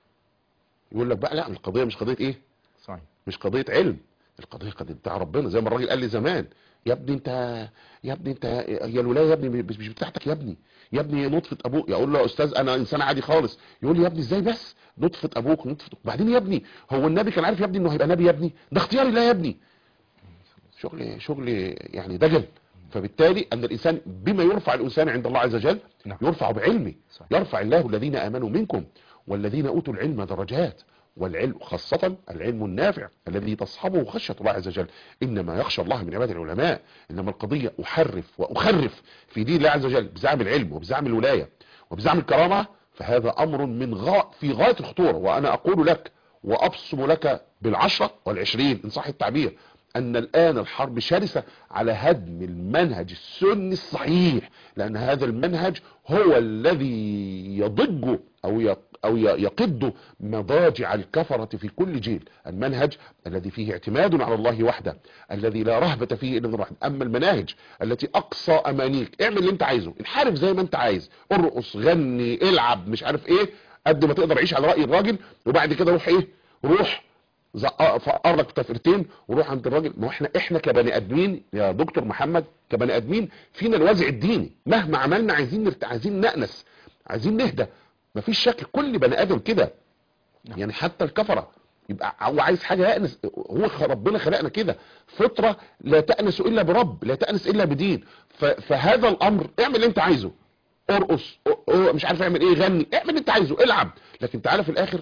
B: يقول لك بقى لا القضيه مش قضيه ايه
A: صحيح
B: مش قضيه علم القضيه قضيه بتاع ربنا زي ما الراجل قال لي زمان يا ابني انت يا ابني انت يا الولايه يا ابني مش مش بتاعتك يا ابني يا ابني نطفه ابوك يقول له يا استاذ انا انسان عادي خالص يقول لي يا ابني ازاي بس نطفه ابوك نطفه وبعدين يا ابني هو النبي كان عارف يا ابني انه هيبقى نبي يا ابني ده اختيار الله يا ابني شغل شغل يعني دجل فبالتالي ان الانسان بما يرفع الانسان عند الله عز وجل
A: نعم.
B: يرفع بعلمه
A: صحيح.
B: يرفع الله الذين امنوا منكم والذين اوتوا العلم درجات والعلم خاصة العلم النافع الذي تصحبه خشية الله عز وجل إنما يخشى الله من عباد العلماء إنما القضية أحرف وأخرف في دين الله عز وجل بزعم العلم وبزعم الولاية وبزعم الكرامة فهذا أمر من غا في غاية الخطورة وأنا أقول لك وأبصم لك بالعشرة والعشرين إن صح التعبير أن الآن الحرب شرسة على هدم المنهج السني الصحيح لأن هذا المنهج هو الذي يضج أو يق أو ي- يقد مضاجع الكفرة في كل جيل المنهج الذي فيه اعتماد على الله وحده الذي لا رهبة فيه إلا من واحد أما المناهج التي أقصى أمانيك اعمل اللي أنت عايزه انحرف زي ما أنت عايز ارقص غني العب مش عارف إيه قد ما تقدر عيش على رأي الراجل وبعد كده روح إيه روح زق- فقر لك تفرتين وروح عند الراجل ما هو احنا احنا كبني ادمين يا دكتور محمد كبني ادمين فينا الوازع الديني مهما عملنا عايزين نرت... عايزين نأنس عايزين نهدى مفيش شك كل بني ادم كده يعني حتى الكفره يبقى هو عايز حاجه يأنس هو خ- ربنا خلقنا كده فطره لا تأنس الا برب لا تأنس الا بدين ف... فهذا الامر اعمل اللي انت عايزه ارقص أ- أ- مش عارف اعمل ايه غني اعمل اللي انت عايزه العب لكن تعالى في الاخر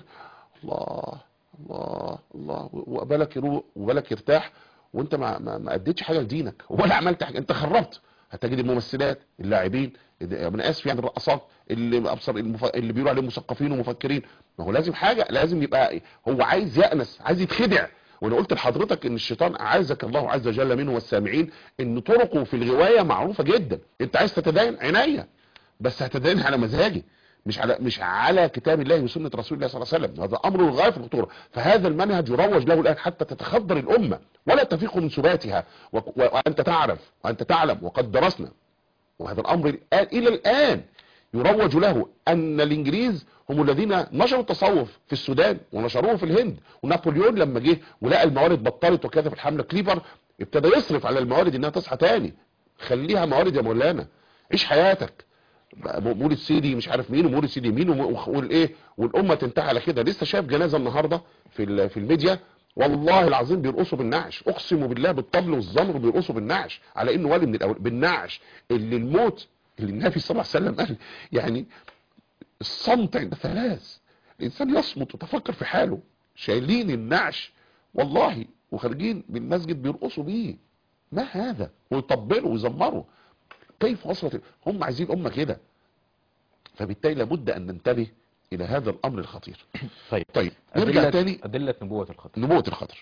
B: الله الله الله وبالك يروق وبالك يرتاح وانت ما ما, ما اديتش حاجه لدينك ولا عملت حاجه انت خربت هتجد الممثلات اللاعبين انا اسف يعني الرقصات اللي ابصر المف... اللي بيقولوا عليهم مثقفين ومفكرين ما هو لازم حاجه لازم يبقى هو عايز يأنس عايز يتخدع وانا قلت لحضرتك ان الشيطان اعزك الله عز وجل منه والسامعين ان طرقه في الغوايه معروفه جدا انت عايز تتدين عينيا بس هتدين على مزاجي مش على مش على كتاب الله وسنه رسول الله صلى الله عليه وسلم هذا امر غايه في الخطوره فهذا المنهج يروج له الان حتى تتخدر الامه ولا تفيق من سباتها و- وانت تعرف وانت تعلم وقد درسنا وهذا الامر الان الى الان يروج له ان الانجليز هم الذين نشروا التصوف في السودان ونشروه في الهند ونابليون لما جه ولقى الموارد بطلت وكذا في الحمله كليفر ابتدى يصرف على الموارد انها تصحى تاني خليها موارد يا مولانا عيش حياتك بقى مولد سيدي مش عارف مين ومولد سيدي مين وم- والايه والامه تنتهي على كده لسه شايف جنازه النهارده في ال- في الميديا والله العظيم بيرقصوا بالنعش اقسم بالله بالطبل والزمر بيرقصوا بالنعش على انه ولي من الاول بالنعش اللي الموت اللي النبي صلى الله عليه وسلم قال يعني الصمت عند ثلاث الانسان يصمت ويتفكر في حاله شايلين النعش والله وخارجين من المسجد بيرقصوا بيه ما هذا ويطبلوا ويزمروا كيف وصلت هم عايزين امه كده فبالتالي لابد ان ننتبه الى هذا الامر الخطير
A: طيب
B: طيب نرجع
A: أدلة-
B: تاني
A: أدلة نبوة الخضر
B: نبوة الخضر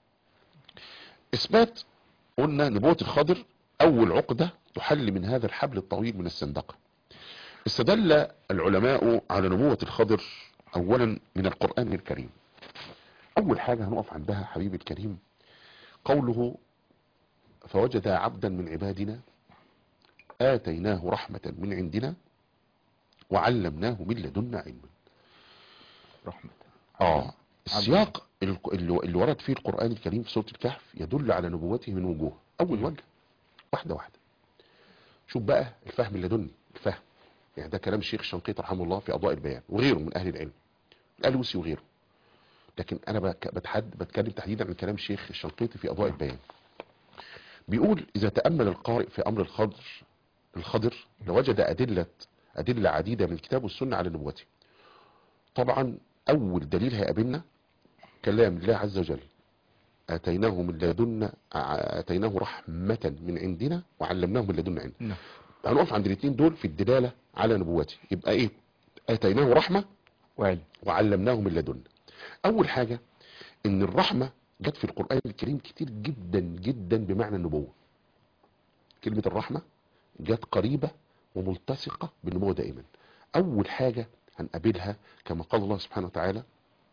B: اثبات قلنا نبوة الخضر اول عقدة تحل من هذا الحبل الطويل من السندقة استدل العلماء على نبوة الخضر اولا من القرآن الكريم اول حاجة هنقف عندها حبيبي الكريم قوله فوجد عبدا من عبادنا آتيناه رحمة من عندنا وعلمناه من لدنا علما
A: رحمة
B: اه السياق الك- اللي اللي ورد فيه القرآن الكريم في سورة الكهف يدل على نبوته من وجوه أول وجه واحدة واحدة شوف بقى الفهم اللدني الفهم يعني ده كلام الشيخ الشنقيطي رحمه الله في أضواء البيان وغيره من أهل العلم الألوسي وغيره لكن أنا بك- بتحد بتكلم تحديدا عن كلام الشيخ الشنقيطي في أضواء البيان بيقول إذا تأمل القارئ في أمر الخضر الخضر لوجد أدلة أدلة عديدة من الكتاب والسنة على نبوته طبعا أول دليل هيقابلنا كلام الله عز وجل آتيناه من لدنا آتيناه رحمة من عندنا وعلمناه من لدنا علم
A: نعم
B: هنقف عند الاثنين دول في الدلالة على نبوته يبقى ايه آتيناه رحمة
A: وعلم
B: وعلمناه من لدنا اول حاجة ان الرحمة جت في القرآن الكريم كتير جدا جدا بمعنى النبوة كلمة الرحمة جت قريبة وملتصقة بالنبوة دائما اول حاجة هنقابلها كما قال الله سبحانه وتعالى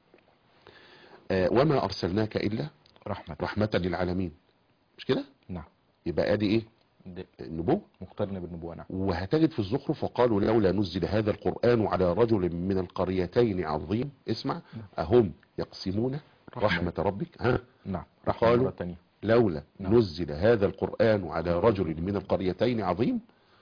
B: آه وما ارسلناك الا
A: رحمة
B: رحمة للعالمين مش كده
A: نعم
B: يبقى ادي ايه
A: دي
B: النبوة
A: مقترنة بالنبوة نعم
B: وهتجد في الزخرف وقالوا لولا نزل هذا القرآن على رجل من القريتين عظيم اسمع أهم يقسمون رحمة ربك ها
A: نعم رحمة
B: قالوا
A: مرة تانية
B: لولا
A: نعم.
B: نزل هذا القرآن على رجل من القريتين عظيم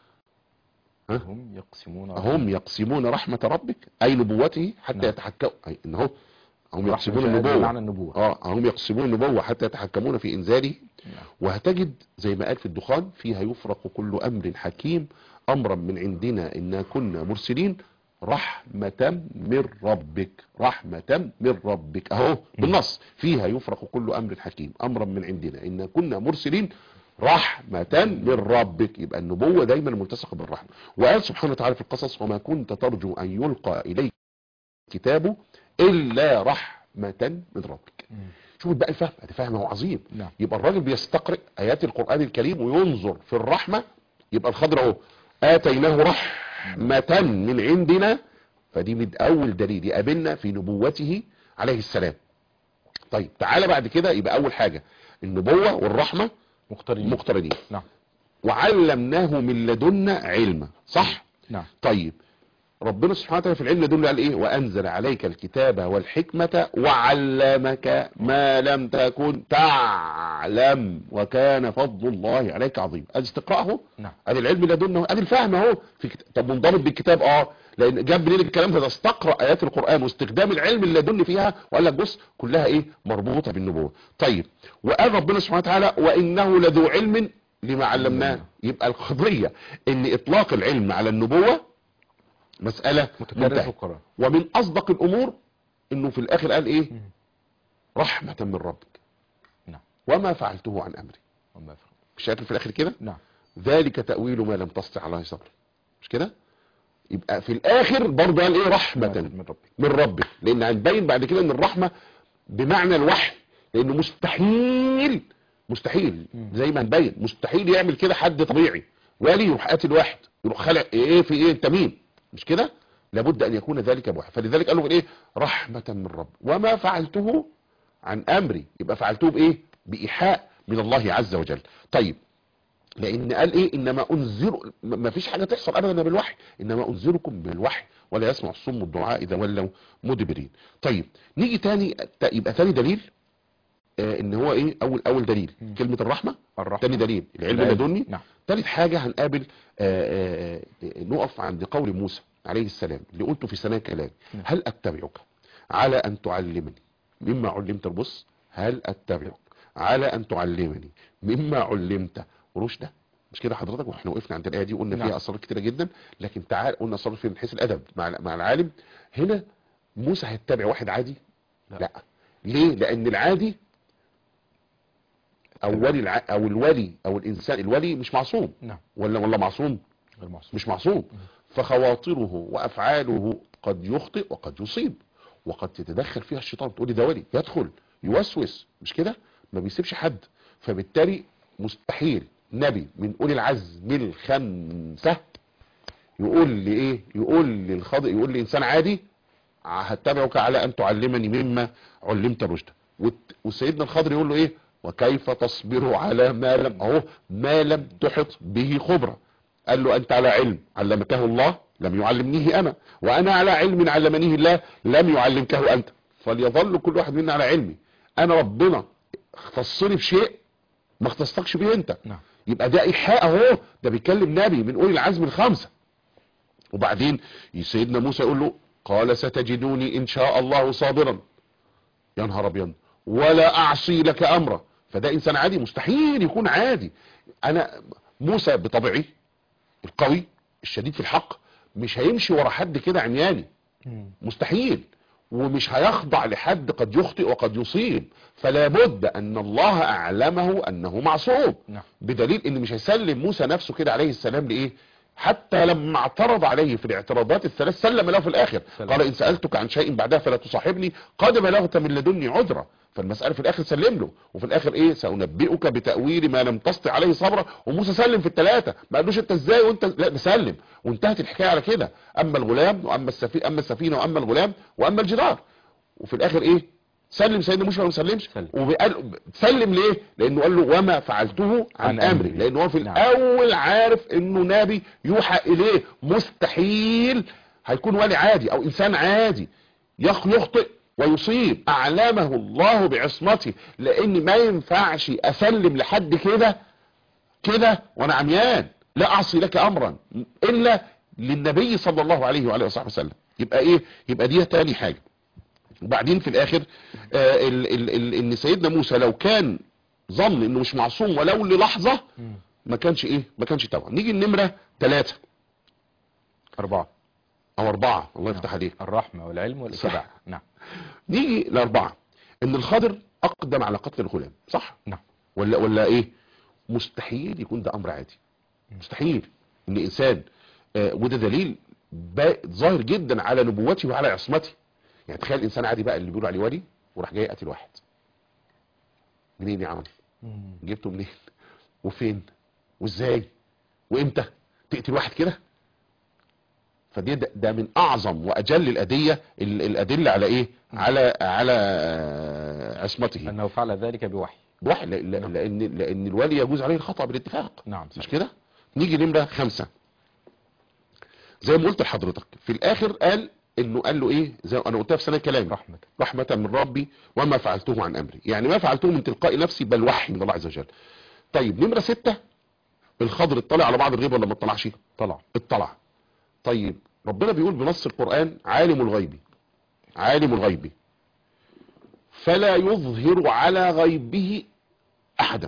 B: ها
A: هم يقسمون
B: هم يقسمون رحمة ربك أي نبوته حتى
A: نعم.
B: يتحكموا أي إن هو هم
A: رحمة
B: يقسمون
A: شاهد
B: النبوة
A: بمعنى النبوة
B: اه هم يقسمون النبوة حتى يتحكمون في إنزاله
A: نعم.
B: وهتجد زي ما قال في الدخان فيها يفرق كل أمر حكيم أمرا من عندنا إنا كنا مرسلين رحمة من ربك رحمة من ربك أهو بالنص فيها يفرق كل أمر حكيم أمرا من عندنا إنا كنا مرسلين رحمة من ربك يبقى النبوة دايما ملتصقة بالرحمة وقال سبحانه وتعالى في القصص وما كنت ترجو أن يلقى إليك كتابه إلا رحمة من ربك
A: مم.
B: شوف بقى الفهم هذا فهم هو عظيم
A: نعم
B: يبقى الراجل بيستقرئ ايات القرآن الكريم وينظر في الرحمة يبقى الخضر اهو اتيناه رحمة من عندنا فدي من اول دليل يقابلنا في نبوته عليه السلام طيب تعالى بعد كده يبقى اول حاجة النبوة والرحمة
A: مقترنين
B: مقترنين
A: نعم
B: وعلمناه من لدنا علما صح
A: نعم
B: طيب ربنا سبحانه وتعالى في العلم يدل على ايه وانزل عليك الكتاب والحكمة وعلمك ما لم تكن تعلم وكان فضل الله عليك عظيم ادي استقرأه
A: نعم
B: ادي العلم لدنه ادي الفهم اهو في كت... طب منضبط بالكتاب اه لان جاب منين الكلام ده استقرأ ايات القرآن واستخدام العلم اللدني فيها وقال لك بص كلها ايه مربوطة بالنبوة طيب وقال ربنا سبحانه وتعالى وانه لذو علم لما علمناه يبقى القضية ان اطلاق العلم على النبوة مسألة
A: متكرر في
B: منتهية
A: القرآن
B: ومن اصدق الامور انه في الاخر قال ايه
A: مم.
B: رحمة من ربك
A: نعم
B: وما فعلته عن امري
A: وما يفرق
B: مش قال في الاخر كده
A: نعم
B: ذلك تأويل ما لم تستطع عليه صبر مش كده يبقى في الاخر برضه قال ايه رحمة
A: من ربك
B: من ربك لان هنبين بعد كده ان الرحمة بمعنى الوحي لانه مستحيل مستحيل
A: مم.
B: زي ما هنبين مستحيل يعمل كده حد طبيعي ولي يروح قاتل واحد يروح خلق ايه في ايه انت مين مش كده لابد ان يكون ذلك بوحي فلذلك قالوا ايه رحمة من رب وما فعلته عن امري يبقى فعلته بايه بايحاء من الله عز وجل طيب لان قال ايه انما انذر ما فيش حاجه تحصل ابدا بالوحي انما انذركم بالوحي ولا يسمع الصم الدعاء اذا ولوا مدبرين طيب نيجي تاني ت- يبقى تاني دليل آه ان هو ايه اول اول دليل
A: مم.
B: كلمه الرحمه
A: الرحمة
B: تاني دليل العلم
A: العلم.
B: اللدني
A: نعم
B: ثالث حاجه هنقابل آه، آه، نقف عند قول موسى عليه السلام اللي قلته في سنه كلام
A: نعم.
B: هل اتبعك على ان تعلمني مما علمت البص هل اتبعك على ان تعلمني مما علمت رشدا مش كده حضرتك واحنا وقفنا عند الايه دي وقلنا
A: نعم.
B: فيها اسرار كتيره جدا لكن تعال قلنا اسرار في من حيث الادب مع مع العالم هنا موسى هيتبع واحد عادي
A: لا.
B: لا ليه لان العادي او ولي الع... او الولي او الانسان الولي مش معصوم
A: نعم
B: ولا ولا معصوم
A: غير معصوم
B: مش معصوم فخواطره وافعاله قد يخطئ وقد يصيب وقد تتدخل فيها الشيطان تقول لي ده ولي يدخل يوسوس مش كده ما بيسيبش حد فبالتالي مستحيل نبي من اولي العزم الخمسه يقول لي ايه يقول للخاضع يقول لي انسان عادي هتبعك على ان تعلمني مما علمت رشدا والت- وسيدنا الخضر يقول له ايه وكيف تصبر على ما لم اهو ما لم تحط به خبرة قال له انت على علم علمكه الله لم يعلمنيه انا وانا على علم علمنيه الله لم يعلمكه انت فليظل كل واحد منا على علمي انا ربنا اختصني بشيء ما اختصكش بيه انت
A: نعم
B: يبقى ده ايحاء اهو ده بيتكلم نبي من اولي العزم الخمسه وبعدين سيدنا موسى يقول له قال ستجدوني ان شاء الله صابرا يا نهار ابيض ولا اعصي لك امرا فده انسان عادي مستحيل يكون عادي انا موسى بطبعي القوي الشديد في الحق مش هيمشي ورا حد كده عمياني
A: مم.
B: مستحيل ومش هيخضع لحد قد يخطئ وقد يصيب فلا بد ان الله اعلمه انه معصوم
A: نعم
B: بدليل ان مش هيسلم موسى نفسه كده عليه السلام لايه حتى لما اعترض عليه في الاعتراضات الثلاث سلم له في الاخر
A: سلم.
B: قال ان سالتك عن شيء بعدها فلا تصاحبني قد بلغت من لدني عذرا فالمساله في الاخر سلم له وفي الاخر ايه سانبئك بتاويل ما لم تستطع عليه صبرا وموسى سلم في الثلاثه ما قالوش انت ازاي وانت لا ده سلم وانتهت الحكايه على كده اما الغلام واما السفينه اما السفينه واما الغلام واما الجدار وفي الاخر ايه سلم سيدنا موسى ولا ما سلمش
A: سلم.
B: وقال سلم ليه لانه قال له وما فعلته عن,
A: عن
B: امري
A: أمري.
B: لانه هو في
A: نعم.
B: الاول عارف انه نبي يوحى اليه مستحيل هيكون ولي عادي او انسان عادي يخ- يخطئ ويصيب اعلمه الله بعصمته لان ما ينفعش اسلم لحد كده كده وانا عميان لا اعصي لك امرا الا للنبي صلى الله عليه وعلى اله وسلم يبقى ايه يبقى دي تاني حاجه وبعدين في الاخر آه ال ال ال ان سيدنا موسى لو كان ظن انه مش معصوم ولو للحظه
A: مم.
B: ما كانش ايه ما كانش توبه نيجي النمره ثلاثة
A: أربعة
B: او اربعة الله
A: نعم.
B: يفتح عليك
A: الرحمة والعلم والاتباع نعم
B: نيجي لاربعة ان الخضر اقدم على قتل الغلام صح
A: نعم
B: ولا ولا ايه مستحيل يكون ده امر عادي مستحيل ان انسان آه وده دليل با- ظاهر جدا على نبوته وعلى عصمته يعني تخيل انسان عادي بقى اللي بيقولوا عليه ولي وراح جاي قاتل واحد منين يا عم
A: مم.
B: جبته منين وفين وازاي وامتى تقتل واحد كده فدي ده, ده من اعظم واجل الاديه ال- الادله على ايه على على آه، عصمته
A: أنه فعل ذلك بوحي
B: واحد لا- لا- لان لان الولي يجوز عليه الخطا بالاتفاق
A: نعم
B: مش
A: صحيح.
B: كده نيجي نمره خمسة زي ما قلت لحضرتك في الاخر قال انه قال له ايه زي انا قلتها في سنه كلامي
A: رحمة
B: رحمة من ربي وما فعلته عن أمري يعني ما فعلته من تلقاء نفسي بل وحي من الله عز وجل طيب نمرة ستة الخضر اطلع على بعض الغيب ولا ما اطلعش
A: طلع
B: اطلع طيب ربنا بيقول بنص القرآن عالم الغيب عالم الغيب فلا يظهر على غيبه أحدا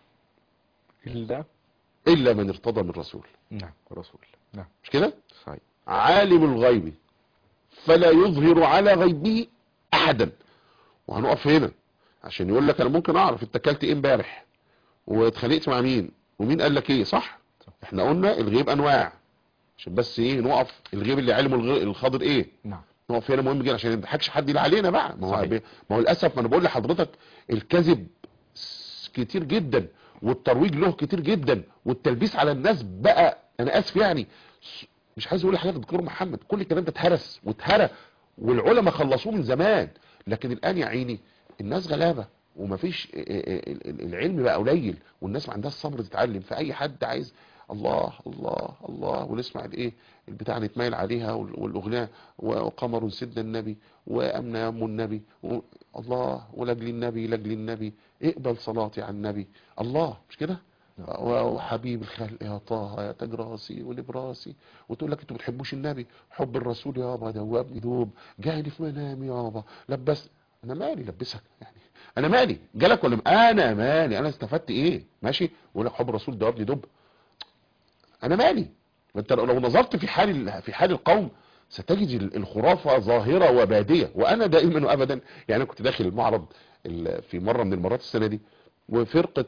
A: إلا
B: إلا من ارتضى من رسول
A: نعم رسول نعم
B: مش كده
A: صحيح
B: عالم الغيب فلا يظهر على غيبه احدا وهنقف هنا عشان يقول لك انا ممكن اعرف انت اكلت ايه امبارح واتخانقت مع مين ومين قال لك ايه صح
A: صح.
B: احنا قلنا الغيب انواع عشان بس ايه نقف الغيب اللي علمه الغ- الخضر ايه
A: نعم
B: نقف هنا مهم جدا عشان ما يضحكش حد اللي علينا بقى ما هو
A: صحيح.
B: بي- ما هو للاسف ما انا بقول لحضرتك الكذب س- كتير جدا والترويج له كتير جدا والتلبيس على الناس بقى انا اسف يعني س- مش عايز اقول لحضرتك دكتور محمد كل الكلام ده اتهرس واتهرى والعلماء خلصوه من زمان لكن الان يا عيني الناس غلابه ومفيش ال- ال- ال- العلم بقى قليل والناس ما عندهاش صبر تتعلم فاي حد عايز الله الله الله ونسمع الايه البتاع نتمايل عليها وال- والاغنيه وقمر سيدنا النبي وامنا يا ام النبي و- الله ولاجل النبي لاجل النبي اقبل صلاتي على النبي الله مش كده
A: نعم.
B: و- وحبيب الخلق يا طه يا تاج راسي ولبراسي وتقول لك انتوا بتحبوش النبي حب الرسول يابا دوبني دوب جاي في منامي يابا لبس انا مالي لبسك يعني انا مالي جالك ولا م- انا مالي انا استفدت ايه ماشي يقول لك حب الرسول دوبني دب انا مالي ما انت لو نظرت في حال ال- في حال القوم ستجد ال- الخرافة ظاهرة وبادية وأنا دائما وأبدا يعني أنا كنت داخل المعرض ال- في مرة من المرات السنة دي وفرقة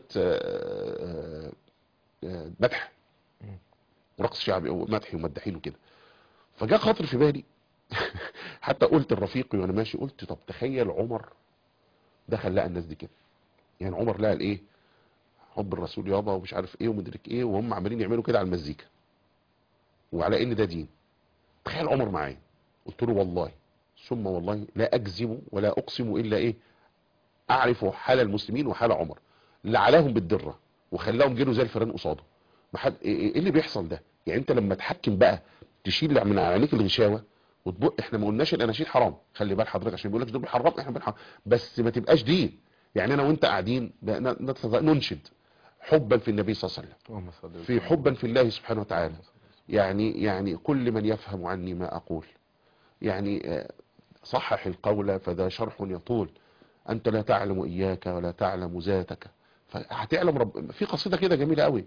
B: آه، آه، آه، مدح رقص شعبي أو مدحي ومدحين وكده فجاء خاطر في بالي حتى قلت لرفيقي وانا ماشي قلت طب تخيل عمر دخل لقى الناس دي كده يعني عمر لقى الايه حب الرسول يابا ومش عارف ايه ومدرك ايه وهم عمالين يعملوا كده على المزيكا وعلى ان ده دين تخيل عمر معايا قلت له والله ثم والله لا اجزم ولا اقسم الا ايه اعرف حال المسلمين وحال عمر لعلاهم بالدره وخلاهم جروا زي الفيران قصاده ما حد ايه إيه اللي بيحصل ده يعني انت لما تحكم بقى تشيل من عينيك الغشاوه وتبق احنا ما قلناش الاناشيد حرام خلي بال حضرتك عشان بيقول لك دول حرام احنا بنحرم بس ما تبقاش دين يعني انا وانت قاعدين بقى ن- نتف- ننشد حبا في النبي صلى الله عليه وسلم
A: اللهم صل وسلم.
B: في حبا في الله سبحانه وتعالى يعني يعني كل من يفهم عني ما أقول يعني آه، صحح القول فذا شرح يطول أنت لا تعلم إياك ولا تعلم ذاتك فهتعلم رب في قصيدة كده جميلة قوي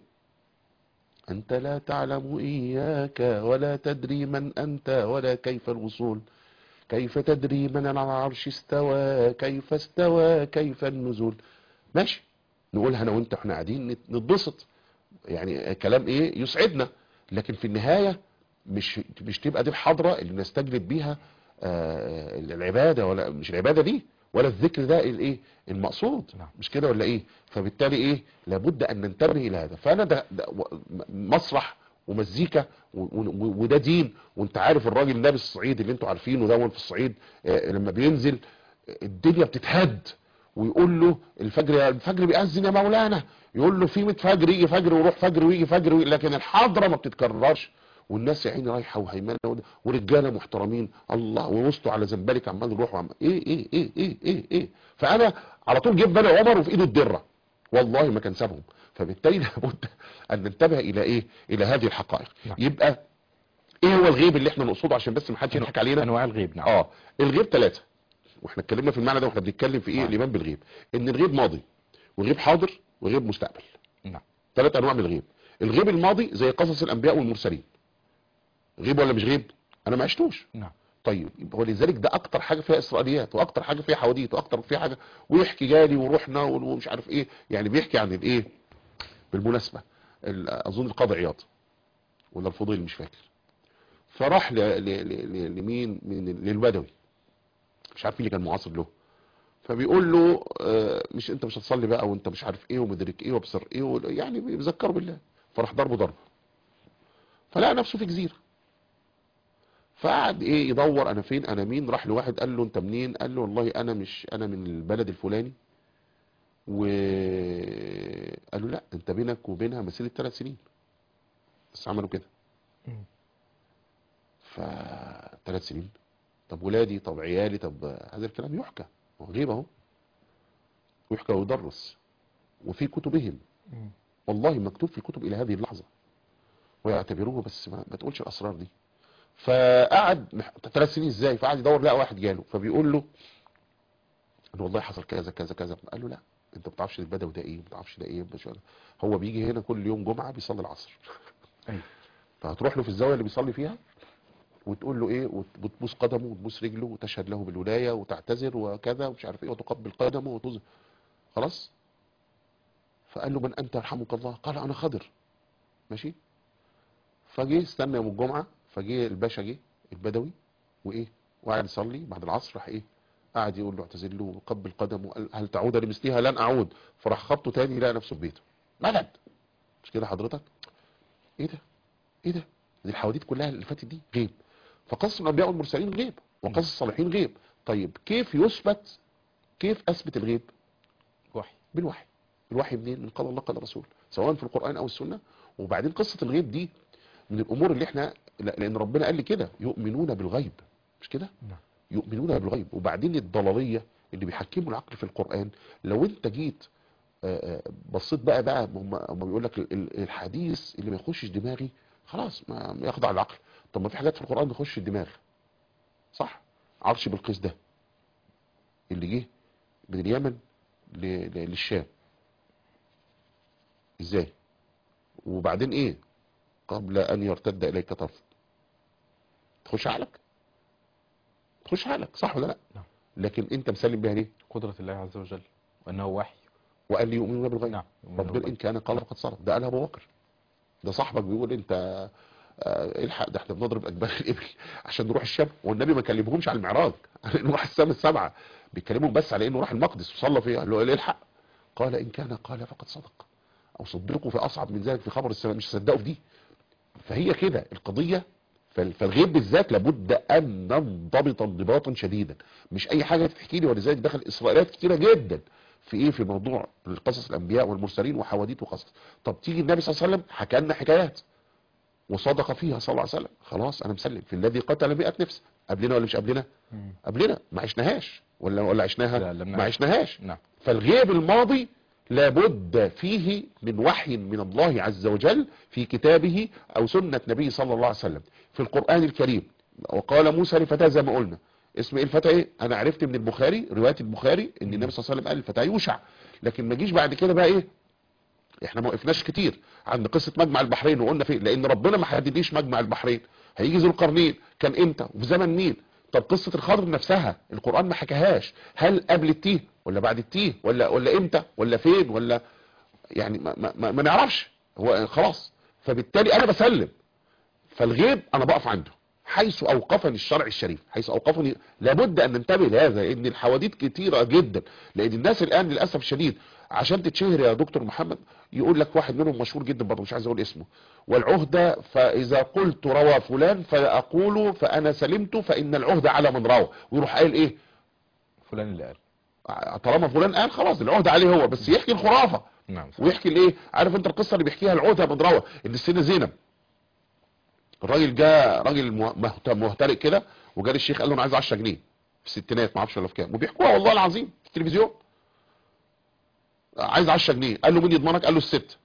B: أنت لا تعلم إياك ولا تدري من أنت ولا كيف الوصول كيف تدري من على العرش استوى كيف استوى كيف النزول ماشي نقولها أنا وأنت احنا قاعدين نت- نتبسط يعني كلام ايه يسعدنا لكن في النهاية مش مش تبقى دي الحضرة اللي نستجلب بيها آه، العبادة ولا مش العبادة دي ولا الذكر ده الايه المقصود
A: نعم.
B: مش كده ولا ايه فبالتالي ايه لابد ان ننتبه الى هذا فانا ده, ده و- مسرح ومزيكا و- و- وده دين وانت عارف الراجل ده بالصعيد اللي انتوا عارفينه ده في الصعيد آه، لما بينزل الدنيا بتتهد ويقول له الفجر الفجر بيأذن يا مولانا يقول له في 100 فجر يجي فجر ويروح فجر ويجي فجر ويجي لكن الحضره ما بتتكررش والناس يا عيني رايحه وهيمنه ود- ورجاله محترمين الله ووسطه على زنبلك عمال يروح وعمال ايه ايه ايه ايه ايه ايه فانا على طول جيب بالي عمر وفي ايده الدره والله ما كان سابهم فبالتالي لابد ان ننتبه الى ايه الى هذه الحقائق
A: نعم.
B: يبقى ايه هو الغيب اللي احنا نقصده عشان بس ما حدش يضحك علينا
A: انواع الغيب نعم
B: اه الغيب ثلاثة واحنا اتكلمنا في المعنى ده واحنا بنتكلم في ايه
A: آه.
B: الايمان بالغيب ان الغيب ماضي وغيب حاضر وغيب مستقبل
A: نعم
B: ثلاث انواع من الغيب الغيب الماضي زي قصص الانبياء والمرسلين غيب ولا مش غيب انا ما عشتوش
A: نعم
B: طيب يبقى ولذلك ده اكتر حاجه فيها اسرائيليات واكتر حاجه فيها حواديت واكتر فيها حاجه ويحكي جالي ورحنا ومش عارف ايه يعني بيحكي عن الايه بالمناسبه ال- اظن القاضي عياض ولا الفضيل مش فاكر فراح ل- ل- ل- ل- لمين من للبدوي مش عارف مين اللي كان معاصر له فبيقول له آه، مش انت مش هتصلي بقى وانت مش عارف ايه ومدرك ايه وابصر ايه و- يعني بيذكره بالله فراح ضربه ضربه فلقى نفسه في جزيره فقعد ايه يدور انا فين انا مين راح لواحد قال له انت منين قال له والله انا مش انا من البلد الفلاني وقال له لا انت بينك وبينها مسيره ثلاث سنين بس عملوا كده
A: مم.
B: فثلاث سنين طب ولادي طب عيالي طب هذا الكلام يحكى هو غيب اهو يحكى ويدرس وفي كتبهم
A: مم.
B: والله مكتوب في الكتب الى هذه اللحظه ويعتبروه بس ما, ما تقولش الاسرار دي فقعد مح- ثلاث سنين ازاي فقعد يدور لقى واحد جاله فبيقول له قال له والله حصل كذا كذا كذا قال له لا انت ما بتعرفش البدوي ده ايه ما بتعرفش ده ايه مش عارف. هو بيجي هنا كل يوم جمعه بيصلي العصر
A: أيوة.
B: فهتروح له في الزاويه اللي بيصلي فيها وتقول له ايه وت- وتبوس قدمه وتبوس رجله وتشهد له بالولايه وتعتذر وكذا ومش عارف ايه وتقبل قدمه وتوز خلاص فقال له من انت يرحمك الله قال انا خضر ماشي فجه استنى يوم الجمعه فجه الباشا جه البدوي وايه وقعد يصلي بعد العصر راح ايه قعد يقول له اعتذر له وقبل قدمه قال هل تعود لمثلها لن اعود فراح خبطه تاني لقى نفسه في بيته مدد مش كده حضرتك ايه ده ايه ده دي الحواديت كلها اللي فاتت دي غيب فقصص الانبياء والمرسلين غيب وقصص الصالحين غيب طيب كيف يثبت كيف اثبت الغيب
A: وحي
B: بالوحي الوحي منين من قال الله قال الرسول سواء في القرآن او السنة وبعدين قصة الغيب دي من الامور اللي احنا لا- لان ربنا قال لي كده يؤمنون بالغيب مش كده
A: نعم.
B: يؤمنون بالغيب وبعدين الضلالية اللي بيحكموا العقل في القرآن لو انت جيت آه، آه، بصيت بقى بقى هم هم بيقول لك ال- ال- الحديث اللي ما يخشش دماغي خلاص ما ما يخضع العقل طب ما في حاجات في القرآن تخش الدماغ صح عرش بالقيس ده اللي جه من اليمن ل- ل- للشام ازاي وبعدين ايه قبل ان يرتد اليك طرف تخش عقلك تخش حالك صح ولا لا
A: نعم.
B: لكن انت مسلم بها ليه
A: قدرة الله عز وجل وأنه وحي
B: وقال لي يؤمنون بالغيب
A: نعم
B: ربنا ان كان قال فقد صدق ده قالها ابو بكر ده صاحبك بيقول انت آه، الحق ده احنا بنضرب اجبال الابل عشان نروح الشام والنبي ما كلمهمش على المعراج على انه راح السماء السبعه بيكلمهم بس على انه راح المقدس وصلى فيها قال له ايه الحق قال ان كان قال فقد صدق او صدقوا في اصعب من ذلك في خبر السماء مش صدقوا في دي فهي كده القضيه فال- فالغيب بالذات لابد ان ننضبط انضباطا شديدا مش اي حاجه تحكي لي ولذلك دخل اسرائيليات كتيره جدا في ايه في موضوع قصص الانبياء والمرسلين وحواديت وقصص طب تيجي النبي صلى الله عليه وسلم حكى لنا حكايات وصدق فيها صلى الله عليه وسلم خلاص انا مسلم في الذي قتل 100 نفس قبلنا ولا مش قبلنا
A: مم.
B: قبلنا ما عشناهاش ولا ولا عشناها
A: لا، لم
B: ما
A: نعش.
B: عشناهاش
A: نعم
B: فالغيب الماضي لابد فيه من وحي من الله عز وجل في كتابه او سنة نبي صلى الله عليه وسلم في القرآن الكريم وقال موسى لفتاه زي ما قلنا اسم ايه الفتى ايه انا عرفت من البخاري رواية البخاري ان النبي صلى الله عليه وسلم قال الفتى يوشع لكن ما جيش بعد كده بقى ايه احنا ما وقفناش كتير عند قصة مجمع البحرين وقلنا فين لان ربنا ما حددليش مجمع البحرين هيجي ذو القرنين كان امتى وفي زمن مين طب قصة الخضر نفسها القرآن ما حكاهاش هل قبل التيه ولا بعد التيه ولا ولا امتى ولا فين ولا يعني ما, ما, ما, ما نعرفش هو خلاص فبالتالي انا بسلم فالغيب انا بقف عنده حيث اوقفني الشرع الشريف حيث اوقفني لابد ان ننتبه لهذا ان الحواديت كتيرة جدا لان الناس الان للاسف الشديد عشان تتشهر يا دكتور محمد يقول لك واحد منهم مشهور جدا برضه مش عايز اقول اسمه والعهدة فاذا قلت روى فلان فاقول فانا سلمت فان العهدة على من روى ويروح قايل ايه
A: فلان اللي قال
B: طالما فلان قال خلاص العهدة عليه هو بس يحكي الخرافة
A: نعم صح.
B: ويحكي الايه عارف انت القصه اللي بيحكيها العودة من روى ان السيده زينب الراجل جاء راجل مه- مهت- مهترئ كده وجا الشيخ قال له انا عايز 10 جنيه في الستينات ما اعرفش ولا في كام وبيحكوها والله العظيم في التلفزيون عايز 10 جنيه قال له مين يضمنك قال له الست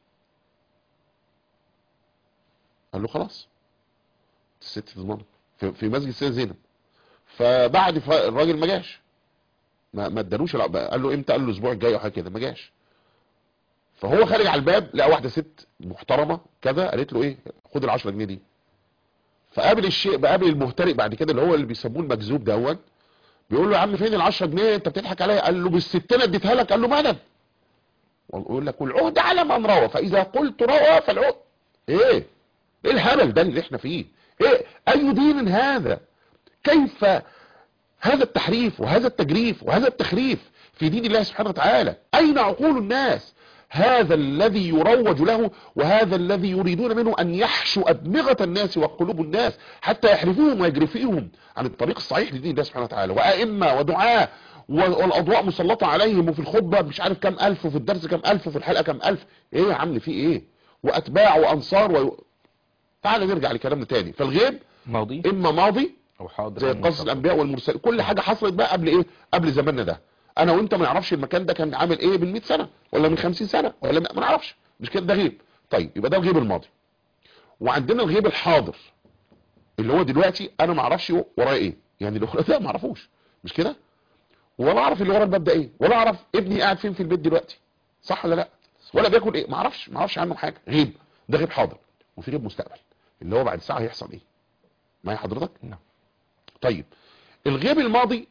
B: قال له خلاص الست تضمنك في, في مسجد السيده زينب فبعد ف- الراجل ما جاش ما ما ادالوش الع- قال له امتى قال له الاسبوع الجاي او حاجه كده ما جاش فهو خارج على الباب لقى واحده ست محترمه كذا قالت له ايه خد ال 10 جنيه دي فقابل الشيء بقابل المهترئ بعد كده اللي هو اللي بيسموه المكذوب دوت بيقول له يا عم فين ال 10 جنيه انت بتضحك عليا قال له بالستين اديتها لك قال له مدد ويقول لك والعهد على من روى فاذا قلت روى فالعهد ايه ايه الهبل ده اللي احنا فيه ايه اي دين هذا كيف هذا التحريف وهذا التجريف وهذا التخريف في دين الله سبحانه وتعالى أين عقول الناس هذا الذي يروج له وهذا الذي يريدون منه أن يحشو أدمغة الناس وقلوب الناس حتى يحرفوهم ويجرفوهم عن الطريق الصحيح لدين الله سبحانه وتعالى وأئمة ودعاء والأضواء مسلطة عليهم وفي الخطبة مش عارف كم ألف وفي الدرس كم ألف وفي الحلقة كم ألف إيه يا عم في إيه وأتباع وأنصار و... تعال نرجع لكلامنا تاني فالغيب
A: ماضي
B: إما ماضي
A: او حاضر
B: زي
A: أو
B: قصص
A: مستقبل.
B: الانبياء والمرسلين كل حاجه حصلت بقى قبل ايه قبل زماننا ده انا وانت ما نعرفش المكان ده كان عامل ايه من 100 سنه ولا من 50 سنه ولا ما نعرفش مش كده ده غيب طيب يبقى ده الغيب الماضي وعندنا الغيب الحاضر اللي هو دلوقتي انا ما اعرفش ورايا ايه يعني اللي ورا ده ما اعرفوش مش كده ولا اعرف اللي ورا الباب ده ايه ولا اعرف ابني قاعد فين في البيت دلوقتي صح ولا لا ولا بياكل ايه ما اعرفش ما اعرفش عنه حاجه غيب ده غيب حاضر وفي غيب مستقبل اللي هو بعد ساعه هيحصل ايه معايا حضرتك
A: نعم
B: طيب الغيب الماضي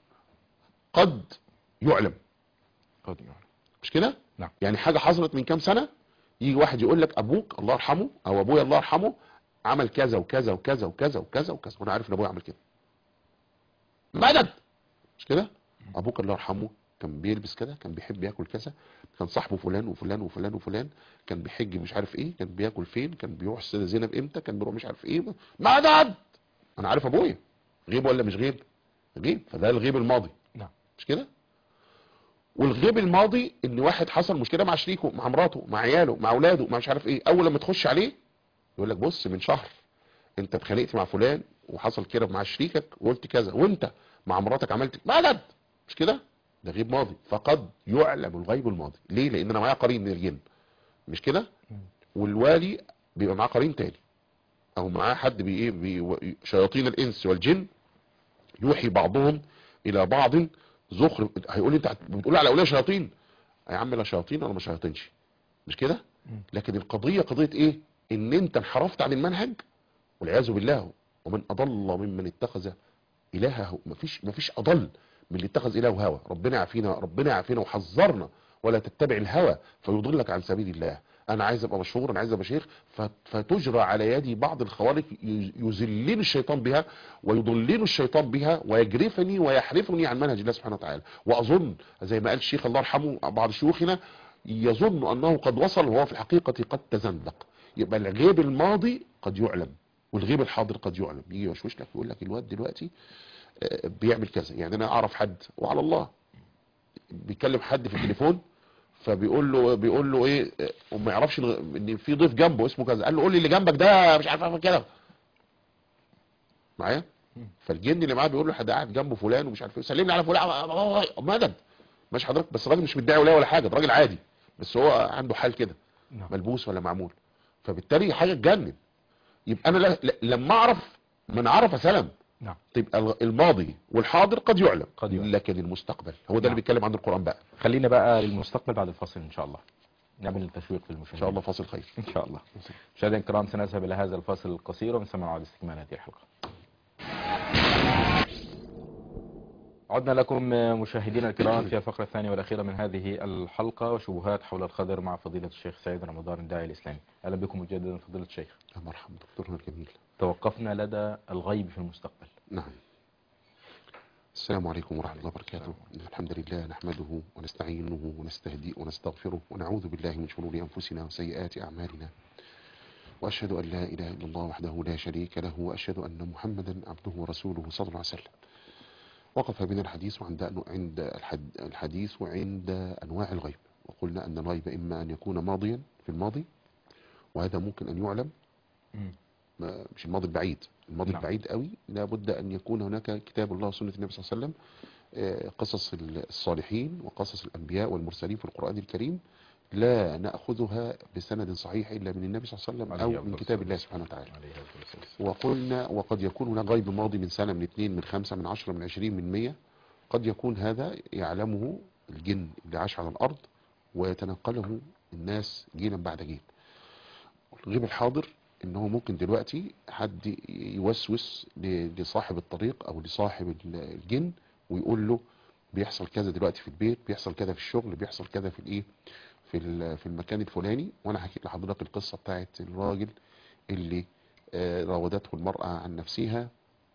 B: قد يعلم
A: قد يعلم.
B: مش كده
A: نعم.
B: يعني حاجة حصلت من كام سنة يجي واحد يقول لك ابوك الله يرحمه او ابويا الله يرحمه عمل كذا وكذا وكذا وكذا وكذا وكذا وانا عارف ان ابويا عمل كده مدد مش كده ابوك الله يرحمه كان بيلبس كده كان بيحب ياكل كذا كان صاحبه فلان وفلان وفلان وفلان كان بيحج مش عارف ايه كان بياكل فين كان بيروح السيده زينب امتى كان بيروح مش عارف ايه مدد انا عارف ابويا غيب ولا مش غيب غيب فده الغيب الماضي
A: نعم.
B: مش كده والغيب الماضي ان واحد حصل مشكله مع شريكه مع مراته مع عياله مع اولاده مع مش عارف ايه اول لما تخش عليه يقول لك بص من شهر انت اتخانقت مع فلان وحصل كده مع شريكك وقلت كذا وانت مع مراتك عملت مدد مش كده ده غيب ماضي فقد يعلم الغيب الماضي ليه لان انا معايا قرين من الجن مش كده
A: مم.
B: والوالي بيبقى معاه قرين تاني او معاه حد بي ايه بي شياطين الانس والجن يوحي بعضهم الى بعض زخرف هيقول لي انت بتقول على اولياء شياطين يا عم لا شياطين انا ما شياطينش مش كده
A: مم.
B: لكن القضيه قضيه ايه ان انت انحرفت عن المنهج والعياذ بالله ومن اضل ممن اتخذ الهه مفيش مفيش اضل من اللي اتخذ الهه هوى ربنا يعافينا ربنا يعافينا وحذرنا ولا تتبع الهوى فيضلك عن سبيل الله انا عايز ابقى مشهور انا عايز ابقى شيخ ف- فتجرى على يدي بعض الخوارق ي- يذلني الشيطان بها ويضلني الشيطان بها ويجرفني ويحرفني عن منهج الله سبحانه وتعالى واظن زي ما قال الشيخ الله يرحمه بعض شيوخنا يظن انه قد وصل وهو في الحقيقه قد تزندق يبقى الغيب الماضي قد يعلم والغيب الحاضر قد يعلم يجي يوشوش لك يقول لك الواد دلوقتي آه، بيعمل كذا يعني انا اعرف حد وعلى الله بيكلم حد في التليفون فبيقول له بيقول له ايه آه، وما يعرفش الغ- ان في ضيف جنبه اسمه كذا قال له قول لي اللي جنبك ده مش عارف اعمل كده معايا فالجن اللي معاه بيقول له حد قاعد جنبه فلان ومش عارف ايه سلم لي على فلان مدد ماشي حضرتك بس الراجل مش مدعي ولا ولا حاجه ده راجل عادي بس هو عنده حال كده
A: نعم.
B: ملبوس ولا معمول فبالتالي حاجه تجنن يبقى انا ل- ل- لما اعرف من عرف سلم
A: نعم
B: تبقى الغ- الماضي والحاضر قد يعلم
A: قد يعلم.
B: لكن المستقبل هو ده
A: نعم.
B: اللي بيتكلم عن القران بقى
A: خلينا بقى للمستقبل بعد الفاصل ان شاء الله نعمل التشويق للمشاهدين
B: ان شاء الله فاصل خير
A: ان شاء الله مشاهدينا الكرام سنذهب الى هذا الفاصل القصير ومن ثم نعود لاستكمال هذه الحلقه عدنا لكم مشاهدينا الكرام في الفقرة الثانية والأخيرة من هذه الحلقة وشبهات حول الخضر مع فضيلة الشيخ سعيد رمضان الداعي الإسلامي أهلا بكم مجددا فضيلة الشيخ
B: يا مرحبا دكتورنا الجميل
A: توقفنا لدى الغيب في المستقبل
B: نعم السلام عليكم ورحمة الله وبركاته الحمد لله نحمده ونستعينه ونستهديه ونستغفره ونعوذ بالله من شرور أنفسنا وسيئات أعمالنا وأشهد أن لا إله إلا الله وحده لا شريك له وأشهد أن محمدا عبده ورسوله صلى الله عليه وسلم وقف بنا الحديث عند عند الحد الحديث وعند أنواع الغيب وقلنا أن الغيب إما أن يكون ماضيا في الماضي وهذا ممكن أن يعلم
A: مم.
B: ما- مش الماضي البعيد الماضي
A: نعم.
B: البعيد قوي لابد أن يكون هناك كتاب الله وسنة النبي صلى الله عليه وسلم آه، قصص الصالحين وقصص الأنبياء والمرسلين في القرآن الكريم لا نأخذها بسند صحيح إلا من النبي صلى الله عليه وسلم
A: عليه
B: أو
A: أفضل
B: من كتاب
A: الصلاة
B: الله سبحانه وتعالى
A: عليه الصلاة والسلام.
B: وقلنا وقد يكون هناك غيب ماضي من سنة من اثنين من خمسة من عشرة من عشرين من مية قد يكون هذا يعلمه الجن اللي عاش على الأرض ويتنقله الناس جيلا بعد جيل الغيب الحاضر ان هو ممكن دلوقتي حد يوسوس ل- لصاحب الطريق او لصاحب ال- الجن ويقول له بيحصل كذا دلوقتي في البيت بيحصل كذا في الشغل بيحصل كذا في الايه في ال- في المكان الفلاني وانا حكيت لحضرتك القصه بتاعت الراجل اللي آه، راودته المراه عن نفسها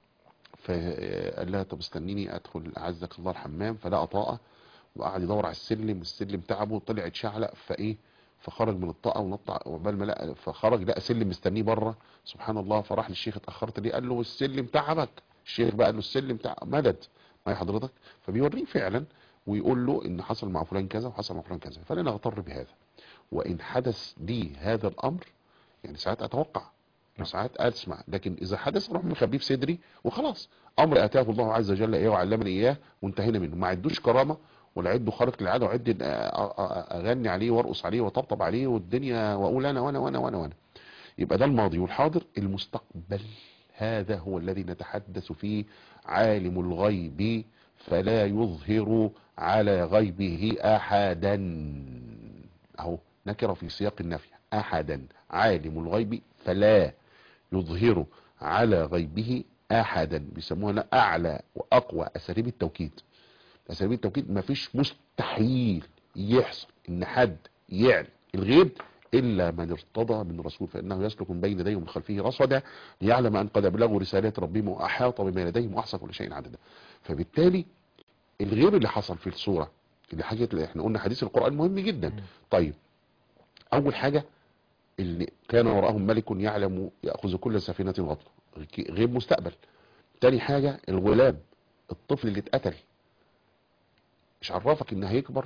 B: فقال لها طب استنيني ادخل اعزك الله الحمام فلقى طاقه وقعد يدور على السلم والسلم تعبه طلعت شعلق فايه فخرج من الطاقه ونط وقبل ما لقى فخرج لقى سلم مستنيه بره سبحان الله فراح للشيخ اتاخرت ليه قال له السلم تعبك الشيخ بقى قال له السلم تعب مدد معايا حضرتك فبيوريه فعلا ويقول له ان حصل مع فلان كذا وحصل مع فلان كذا فانا اغتر بهذا وان حدث لي هذا الامر يعني ساعات اتوقع وساعات اسمع لكن اذا حدث اروح مخبيه في صدري وخلاص امر اتاه الله عز وجل اياه وعلمني اياه وانتهينا منه ما عندوش كرامه ولا عده خارق للعاده وعد أ- أ- أ- اغني عليه وارقص عليه وطبطب عليه والدنيا واقول انا وانا وانا وانا وانا يبقى ده الماضي والحاضر المستقبل هذا هو الذي نتحدث فيه عالم الغيب فلا يظهر على غيبه احدا اهو نكره في سياق النفي احدا عالم الغيب فلا يظهر على غيبه احدا بيسموها اعلى واقوى اساليب التوكيد اساليب التوكيد مفيش مستحيل يحصل ان حد يعلم الغيب الا من ارتضى من رسول فانه يسلك من بين يديه ومن خلفه رصدا ليعلم ان قد ابلغوا رسالات ربهم واحاط بما لديهم واحصى كل شيء عددا فبالتالي الغيب اللي حصل في الصوره اللي حاجه احنا قلنا حديث القران مهم جدا طيب اول حاجه اللي كان وراءهم ملك يعلم ياخذ كل سفينه غطا غيب مستقبل تاني حاجه الغلام الطفل اللي اتقتل مش عرفك ان هيكبر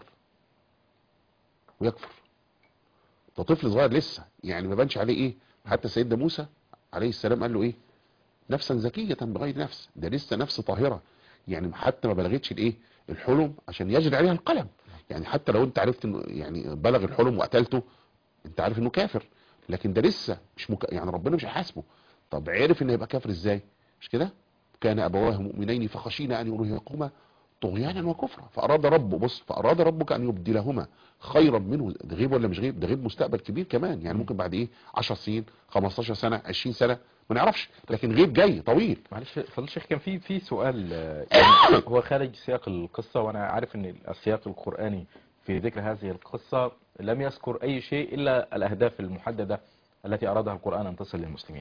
B: ويكفر ده طفل صغير لسه يعني ما بانش عليه ايه حتى سيدنا موسى عليه السلام قال له ايه نفسا زكية بغير نفس ده لسه نفس طاهرة يعني حتى ما بلغتش الايه الحلم عشان يجري عليها القلم يعني حتى لو انت عرفت انه يعني بلغ الحلم وقتلته انت عارف انه كافر لكن ده لسه مش مك... يعني ربنا مش هيحاسبه طب عرف انه يبقى كافر ازاي مش كده كان ابواه مؤمنين فخشينا ان يرهقهما طغيانا وكفرا فاراد ربه بص فاراد ربك ان يبدلهما خيرا منه ده غيب ولا مش غيب ده غيب مستقبل كبير كمان يعني ممكن بعد ايه 10 سنين 15 سنه 20 سنه ما نعرفش لكن غيب جاي طويل
A: معلش فضل الشيخ كان في في سؤال آه، يعني هو خارج سياق القصة وانا عارف ان السياق القرآني في ذكر هذه القصة لم يذكر اي شيء الا الاهداف المحددة التي ارادها القرآن ان تصل للمسلمين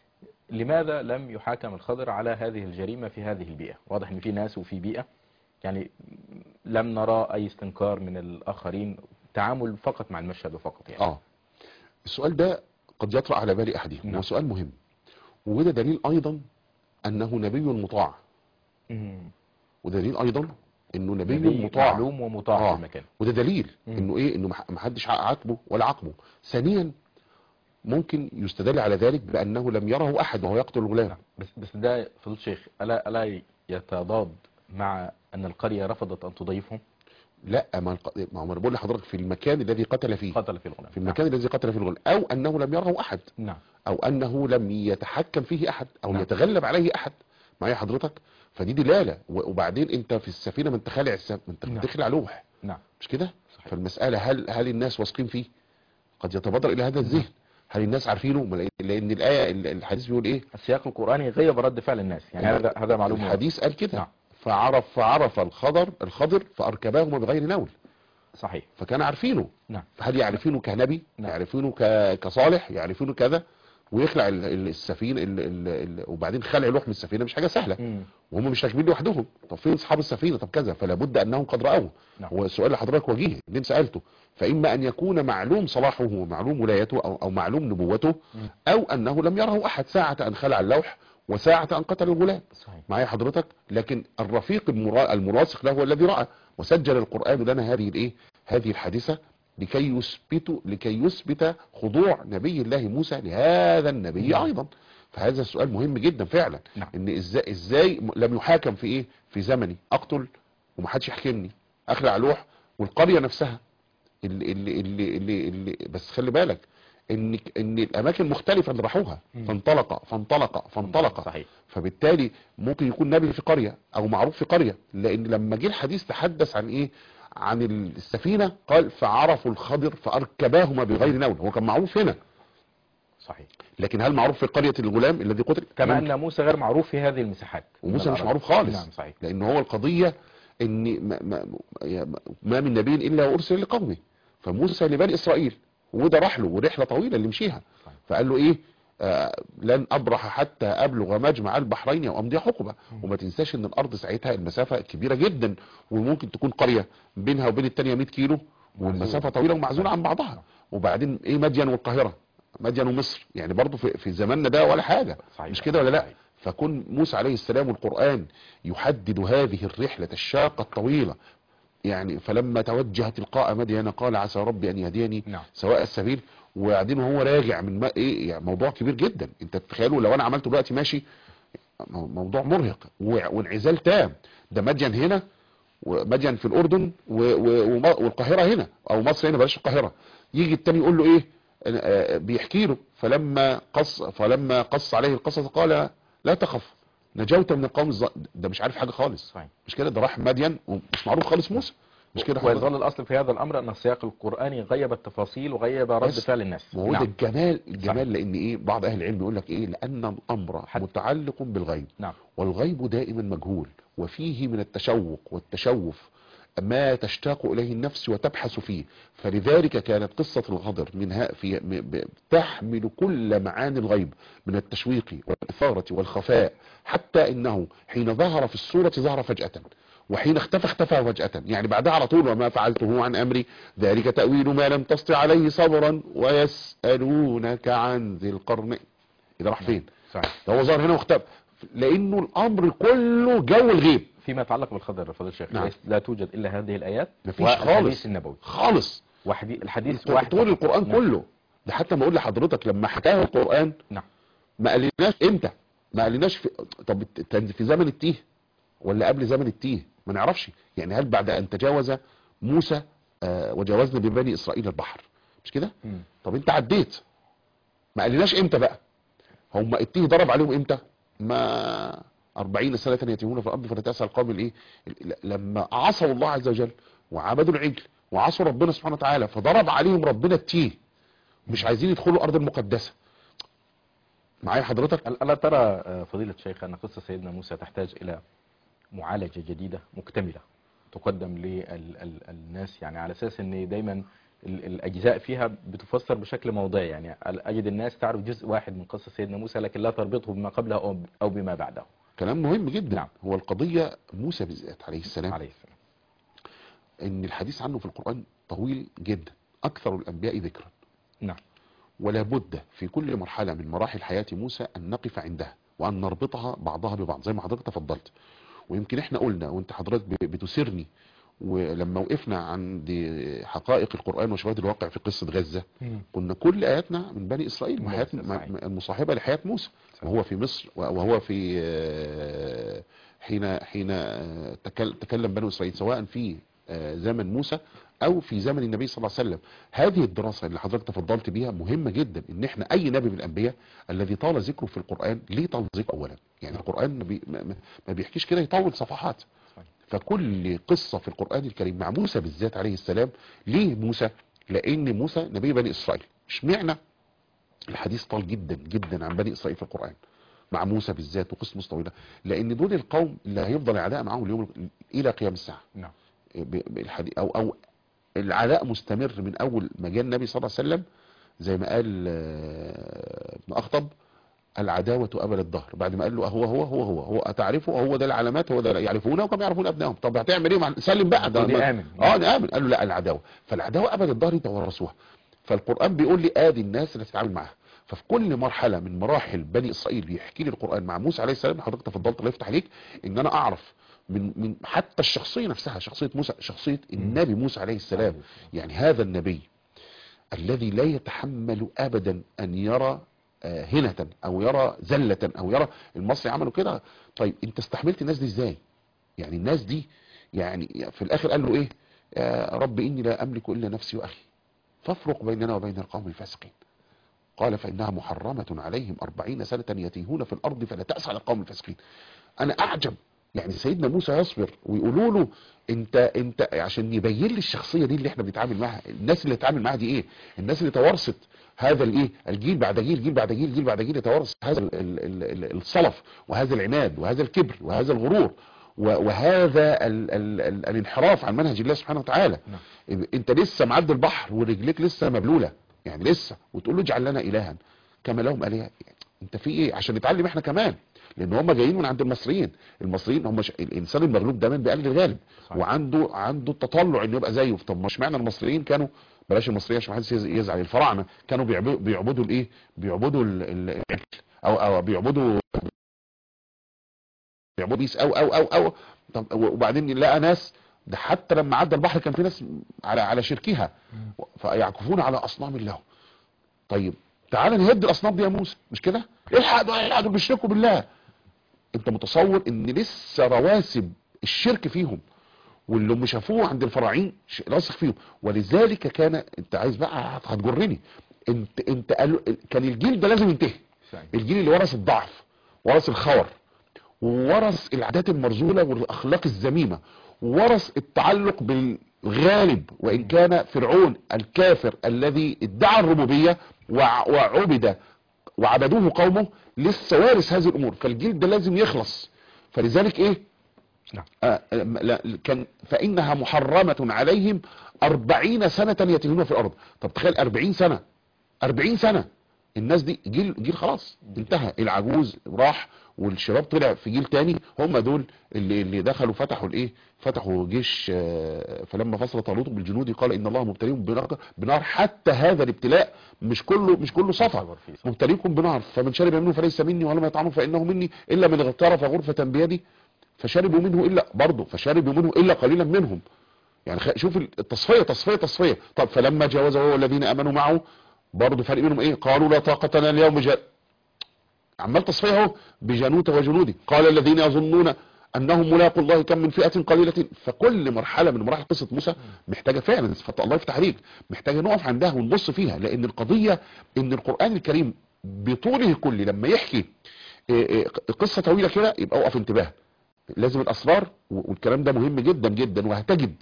A: لماذا لم يحاكم الخضر على هذه الجريمة في هذه البيئة واضح ان في ناس وفي بيئة يعني لم نرى اي استنكار من الاخرين تعامل فقط مع المشهد وفقط يعني
B: اه السؤال ده قد يطرأ على بال احدهم
A: نعم.
B: هو سؤال مهم وده دليل ايضا انه نبي مطاع
A: مم.
B: ودليل ايضا انه نبي,
A: نبي
B: مطاع
A: معلوم ومطاع
B: آه.
A: في المكان
B: وده دليل
A: مم.
B: انه ايه انه مح- محدش عاقبه ولا عاقبه ثانيا ممكن يستدل على ذلك بانه لم يره احد وهو يقتل الغلام
A: نعم. بس بس ده فضل الشيخ الا الا يتضاد مع ان القريه رفضت ان تضيفهم
B: لا ما الق- ما هو انا بقول لحضرتك في المكان الذي قتل فيه
A: قتل في الغلام
B: في المكان الذي قتل فيه الغلام او انه لم يره احد
A: نعم
B: او انه لم يتحكم فيه احد او
A: نعم.
B: يتغلب عليه احد معايا حضرتك فدي دلاله و- وبعدين انت في السفينه ما انت خالع السفينه ما انت
A: نعم.
B: داخل على لوح
A: نعم
B: مش كده
A: صحيح.
B: فالمساله هل هل الناس واثقين فيه قد يتبادر الى هذا الذهن هل الناس عارفينه ما لأن- لان الايه ال- الحديث بيقول ايه
A: السياق القراني غيب رد فعل الناس يعني هذا هذا معلوم
B: الحديث قال كده
A: نعم.
B: فعرف فعرف الخضر الخضر فاركباهما بغير نول
A: صحيح
B: فكان عارفينه
A: نعم
B: فهل يعرفينه كنبي
A: نعم.
B: يعرفينه ك- كصالح يعرفينه كذا ويخلع ال- ال- السفينه ال- ال- ال- وبعدين خلع لوح من السفينه مش حاجه سهله
A: مم.
B: وهم مش راكبين لوحدهم طب فين اصحاب السفينه طب كذا فلا بد انهم قد راوه
A: نعم.
B: هو السؤال اللي حضرتك وجيه اللي انت سالته فاما ان يكون معلوم صلاحه ومعلوم ولايته او, أو معلوم نبوته
A: مم.
B: او انه لم يره احد ساعه ان خلع اللوح وساعه ان قتل الغلام
A: صحيح
B: معايا حضرتك لكن الرفيق المرا- الملاصق له هو الذي راى وسجل القران لنا هذه الايه هذه الحادثه لكي يثبت لكي يثبت خضوع نبي الله موسى لهذا النبي
A: نعم.
B: ايضا فهذا السؤال مهم جدا فعلا
A: نعم.
B: ان ازاي ازاي م- لم يحاكم في ايه في زمني اقتل ومحدش يحكمني اخلع لوح والقريه نفسها اللي اللي اللي اللي, اللي بس خلي بالك ان ان الاماكن مختلفه اللي راحوها
A: مم.
B: فانطلق فانطلق فانطلق
A: صحيح
B: فبالتالي ممكن يكون نبي في قرية او معروف في قرية لان لما جه الحديث تحدث عن ايه عن السفينة قال فعرفوا الخضر فاركباهما بغير نول هو كان معروف هنا
A: صحيح
B: لكن هل معروف في قرية الغلام الذي قتل
A: كما
B: ممكن.
A: ان موسى غير معروف في هذه المساحات
B: وموسى
A: من
B: مش
A: الأراضي.
B: معروف خالص
A: نعم صحيح
B: لان هو القضية ان ما, ما, ما- ما من نبي الا وارسل لقومه فموسى لبني اسرائيل وده راح له ورحلة طويلة اللي مشيها
A: صحيح.
B: فقال له ايه آه لن ابرح حتى ابلغ مجمع البحرين او امضي حقبه وما تنساش ان الارض ساعتها المسافه كبيره جدا وممكن تكون قريه بينها وبين التانية 100 كيلو والمسافه طويله ومعزوله عن بعضها وبعدين ايه مدين والقاهره مدين ومصر يعني برضو في, في زماننا ده ولا حاجه
A: صحيح.
B: مش كده ولا لا
A: صحيح.
B: فكون موسى عليه السلام والقران يحدد هذه الرحله الشاقه الطويله يعني فلما توجه تلقاء مدين قال عسى ربي ان يهديني
A: نعم
B: سواء السبيل وبعدين وهو راجع من ما ايه يعني موضوع كبير جدا انت تتخيلوا لو انا عملته دلوقتي ماشي مو- موضوع مرهق وع- وانعزال تام ده مدين هنا ومدين في الاردن و- و- وم- والقاهره هنا او مصر هنا بلاش القاهره يجي التاني يقول له ايه آه، بيحكي له فلما قص فلما قص عليه القصص قال لا تخف نجوت من القوم الظ... ده مش عارف حاجه خالص
A: صحيح
B: مش كده ده راح مدين ومش معروف خالص موسى مش كده حضرتك؟
A: ويظل الاصل في هذا الامر ان السياق القراني غيب التفاصيل وغيب رد
B: بس.
A: فعل الناس
B: ما هو ده
A: نعم
B: الجمال
A: صحيح.
B: الجمال لان ايه بعض اهل العلم يقول لك ايه لان الامر
A: حد-
B: متعلق بالغيب
A: نعم
B: والغيب دائما مجهول وفيه من التشوق والتشوف ما تشتاق اليه النفس وتبحث فيه فلذلك كانت قصة الغدر منها في م- ب- تحمل كل معاني الغيب من التشويق والإثارة والخفاء حتى إنه حين ظهر في الصورة ظهر فجأة وحين اختفى اختفى فجأة يعني بعدها على طول وما فعلته عن أمري ذلك تأويل ما لم تستطع عليه صبرا ويسألونك عن ذي القرنين إذا راح فين
A: صحيح
B: ده هو ظهر هنا واختفى لأنه الأمر كله جو الغيب
A: فيما يتعلق بالخضر فضل الشيخ
B: نعم.
A: ليس- لا توجد الا هذه الايات
B: مفيش
A: والحديث
B: خالص.
A: النبوي
B: خالص
A: وحدي الحديث
B: طول
A: واحد
B: طول
A: فقط.
B: القرآن
A: نعم.
B: كله ده حتى ما اقول لحضرتك لما حكاه القرآن
A: نعم
B: ما قالناش امتى ما قالناش في طب الت- في زمن التيه ولا قبل زمن التيه ما نعرفش يعني هل بعد ان تجاوز موسى آه وجاوزنا ببني اسرائيل البحر مش كده
A: مم.
B: طب انت عديت ما قالناش امتى بقى هم التيه ضرب عليهم امتى ما أربعين سنة يتيهون في الأرض فنتأسى القوم الإيه ل- لما عصوا الله عز وجل وعبدوا العجل وعصوا ربنا سبحانه وتعالى فضرب عليهم ربنا التيه مش عايزين يدخلوا الأرض المقدسة معايا حضرتك
A: ألا ترى آه، فضيلة الشيخ أن قصة سيدنا موسى تحتاج إلى معالجة جديدة مكتملة تقدم للناس يعني على أساس أن دايما ال- الأجزاء فيها بتفسر بشكل موضعي يعني أجد الناس تعرف جزء واحد من قصة سيدنا موسى لكن لا تربطه بما قبله أو- أو بما بعده
B: كلام مهم جدا
A: نعم.
B: هو القضية موسى بالذات عليه السلام
A: عليه السلام
B: ان الحديث عنه في القرآن طويل جدا اكثر الانبياء ذكرا
A: نعم
B: ولا بد في كل مرحلة من مراحل حياة موسى أن نقف عندها وأن نربطها بعضها ببعض زي ما حضرتك تفضلت ويمكن احنا قلنا وانت حضرتك ب- بتسرني ولما وقفنا عند حقائق القرآن وشواهد الواقع في قصة غزة كنا كل آياتنا من بني إسرائيل
A: من
B: وحياة
A: بني إسرائيل.
B: م- المصاحبة لحياة موسى
A: صحيح.
B: وهو في مصر وهو في آه، حين حين آه، تكل- تكلم بنو إسرائيل سواء في آه، زمن موسى او في زمن النبي صلى الله عليه وسلم هذه الدراسة اللي حضرتك تفضلت بيها مهمة جدا ان احنا اي نبي من الانبياء الذي طال ذكره في القرآن ليه طال ذكره اولا يعني القرآن ما, بي ما- ما- ما بيحكيش كده يطول صفحات
A: صحيح.
B: فكل قصة في القرآن الكريم مع موسى بالذات عليه السلام ليه موسى لان موسى نبي بني اسرائيل اشمعنى الحديث طال جدا جدا عن بني اسرائيل في القرآن مع موسى بالذات وقصة موسى طويلة لان دول القوم اللي هيفضل العداء معاهم اليوم الى قيام الساعة
A: نعم
B: ب- بالحديث او او العداء مستمر من اول ما جاء النبي صلى الله عليه وسلم زي ما قال آه، ابن اخطب العداوة أبد الدهر بعد ما قال له هو هو هو هو هو أتعرفه هو ده العلامات هو ده يعرفونه كما يعرفون أبنائهم طب هتعمل إيه مع سلم بقى ده
A: دي
B: ما-
A: آمن.
B: اه نآمن قال له لا العداوة فالعداوة أبد الدهر يتورثوها فالقرآن بيقول لي آدي الناس اللي تتعامل معاها ففي كل مرحلة من مراحل بني إسرائيل بيحكي لي القرآن مع موسى عليه السلام حضرتك تفضلت الله يفتح عليك إن أنا أعرف من من حتى الشخصية نفسها شخصية موسى شخصية النبي موسى عليه السلام يعني هذا النبي الذي لا يتحمل ابدا ان يرى آه، هنة او يرى زلة او يرى المصري عملوا كده طيب انت استحملت الناس دي ازاي يعني الناس دي يعني في الاخر قال له ايه يا رب اني لا املك الا نفسي واخي فافرق بيننا وبين القوم الفاسقين قال فانها محرمة عليهم أربعين سنة يتيهون في الارض فلا تأس على القوم الفاسقين انا اعجب يعني سيدنا موسى يصبر ويقولوا له انت انت عشان يبين لي الشخصيه دي اللي احنا بنتعامل معاها الناس اللي اتعامل معاها دي ايه الناس اللي توارثت هذا الايه الجيل بعد جيل جيل بعد جيل جيل بعد جيل يتوارث هذا ال- ال- ال- الصلف وهذا العناد وهذا الكبر وهذا الغرور و- وهذا ال ال ال الانحراف عن منهج الله سبحانه وتعالى انت لسه معدي البحر ورجليك لسه مبلوله يعني لسه وتقول له اجعل لنا الها كما لهم الهه انت في ايه عشان نتعلم احنا كمان لان هم جايين من عند المصريين المصريين هم ش... الانسان المغلوب دايما بيقلد الغالب
A: صحيح.
B: وعنده عنده التطلع انه يبقى زيه طب مش معنى المصريين كانوا بلاش المصريين عشان محدش يز- يزعل الفراعنه كانوا بيعبدوا بيعبدوا الايه بيعبدوا ال... ال... العجل. او او بيعبدوا بيعبدوا بيس او او او او طب وبعدين لقى ناس ده حتى لما عدى البحر كان في ناس على على شركها فيعكفون على اصنام الله طيب تعال نهد الاصنام دي يا موسى مش كده الحق دول الحق دول بيشركوا بالله انت متصور ان لسه رواسب الشرك فيهم واللي هم شافوه عند الفراعين ش- راسخ فيهم ولذلك كان انت عايز بقى هت- هتجرني انت انت قالوا كان الجيل ده لازم ينتهي
A: صحيح.
B: الجيل اللي ورث الضعف ورث الخور وورث العادات المرذولة والاخلاق الذميمة ورث التعلق بالغالب وان كان فرعون الكافر الذي ادعى الربوبية وع- وعبد وعبدوه قومه لسه وارث هذه الامور فالجيل ده لازم يخلص فلذلك ايه
A: نعم.
B: آه آه، لا كان فانها محرمة عليهم أربعين سنة يتيهون في الارض طب تخيل أربعين سنة أربعين سنة الناس دي جيل جيل خلاص انتهى العجوز راح والشباب طلع في جيل تاني هم دول اللي اللي دخلوا فتحوا الايه فتحوا جيش آه، فلما فصل طالوت بالجنود قال ان الله مبتليهم بنار بنار حتى هذا الابتلاء مش كله مش كله صفا
A: صبر فيه، صح.
B: مبتليكم بنار فمن شرب منه فليس مني ولم يطعمه فانه مني الا من اغترف غرفة بيدي فشربوا منه الا برضه فشربوا منه الا قليلا منهم يعني خ- شوف التصفية تصفية تصفية طب فلما جاوزه هو والذين امنوا معه برضه فرق منهم ايه قالوا لا طاقة لنا اليوم جاء عمال تصفية اهو بجانوت وجنوده قال الذين يظنون انهم ملاقوا الله كم من فئة قليلة فكل مرحلة من مراحل قصة موسى محتاجة فعلا فت- الله يفتح عليك محتاجة نقف عندها ونبص فيها لان القضية ان القرآن الكريم بطوله كله لما يحكي إيه إيه قصة طويلة كده يبقى وقف انتباه لازم الاسرار و- والكلام ده مهم جدا جدا وهتجد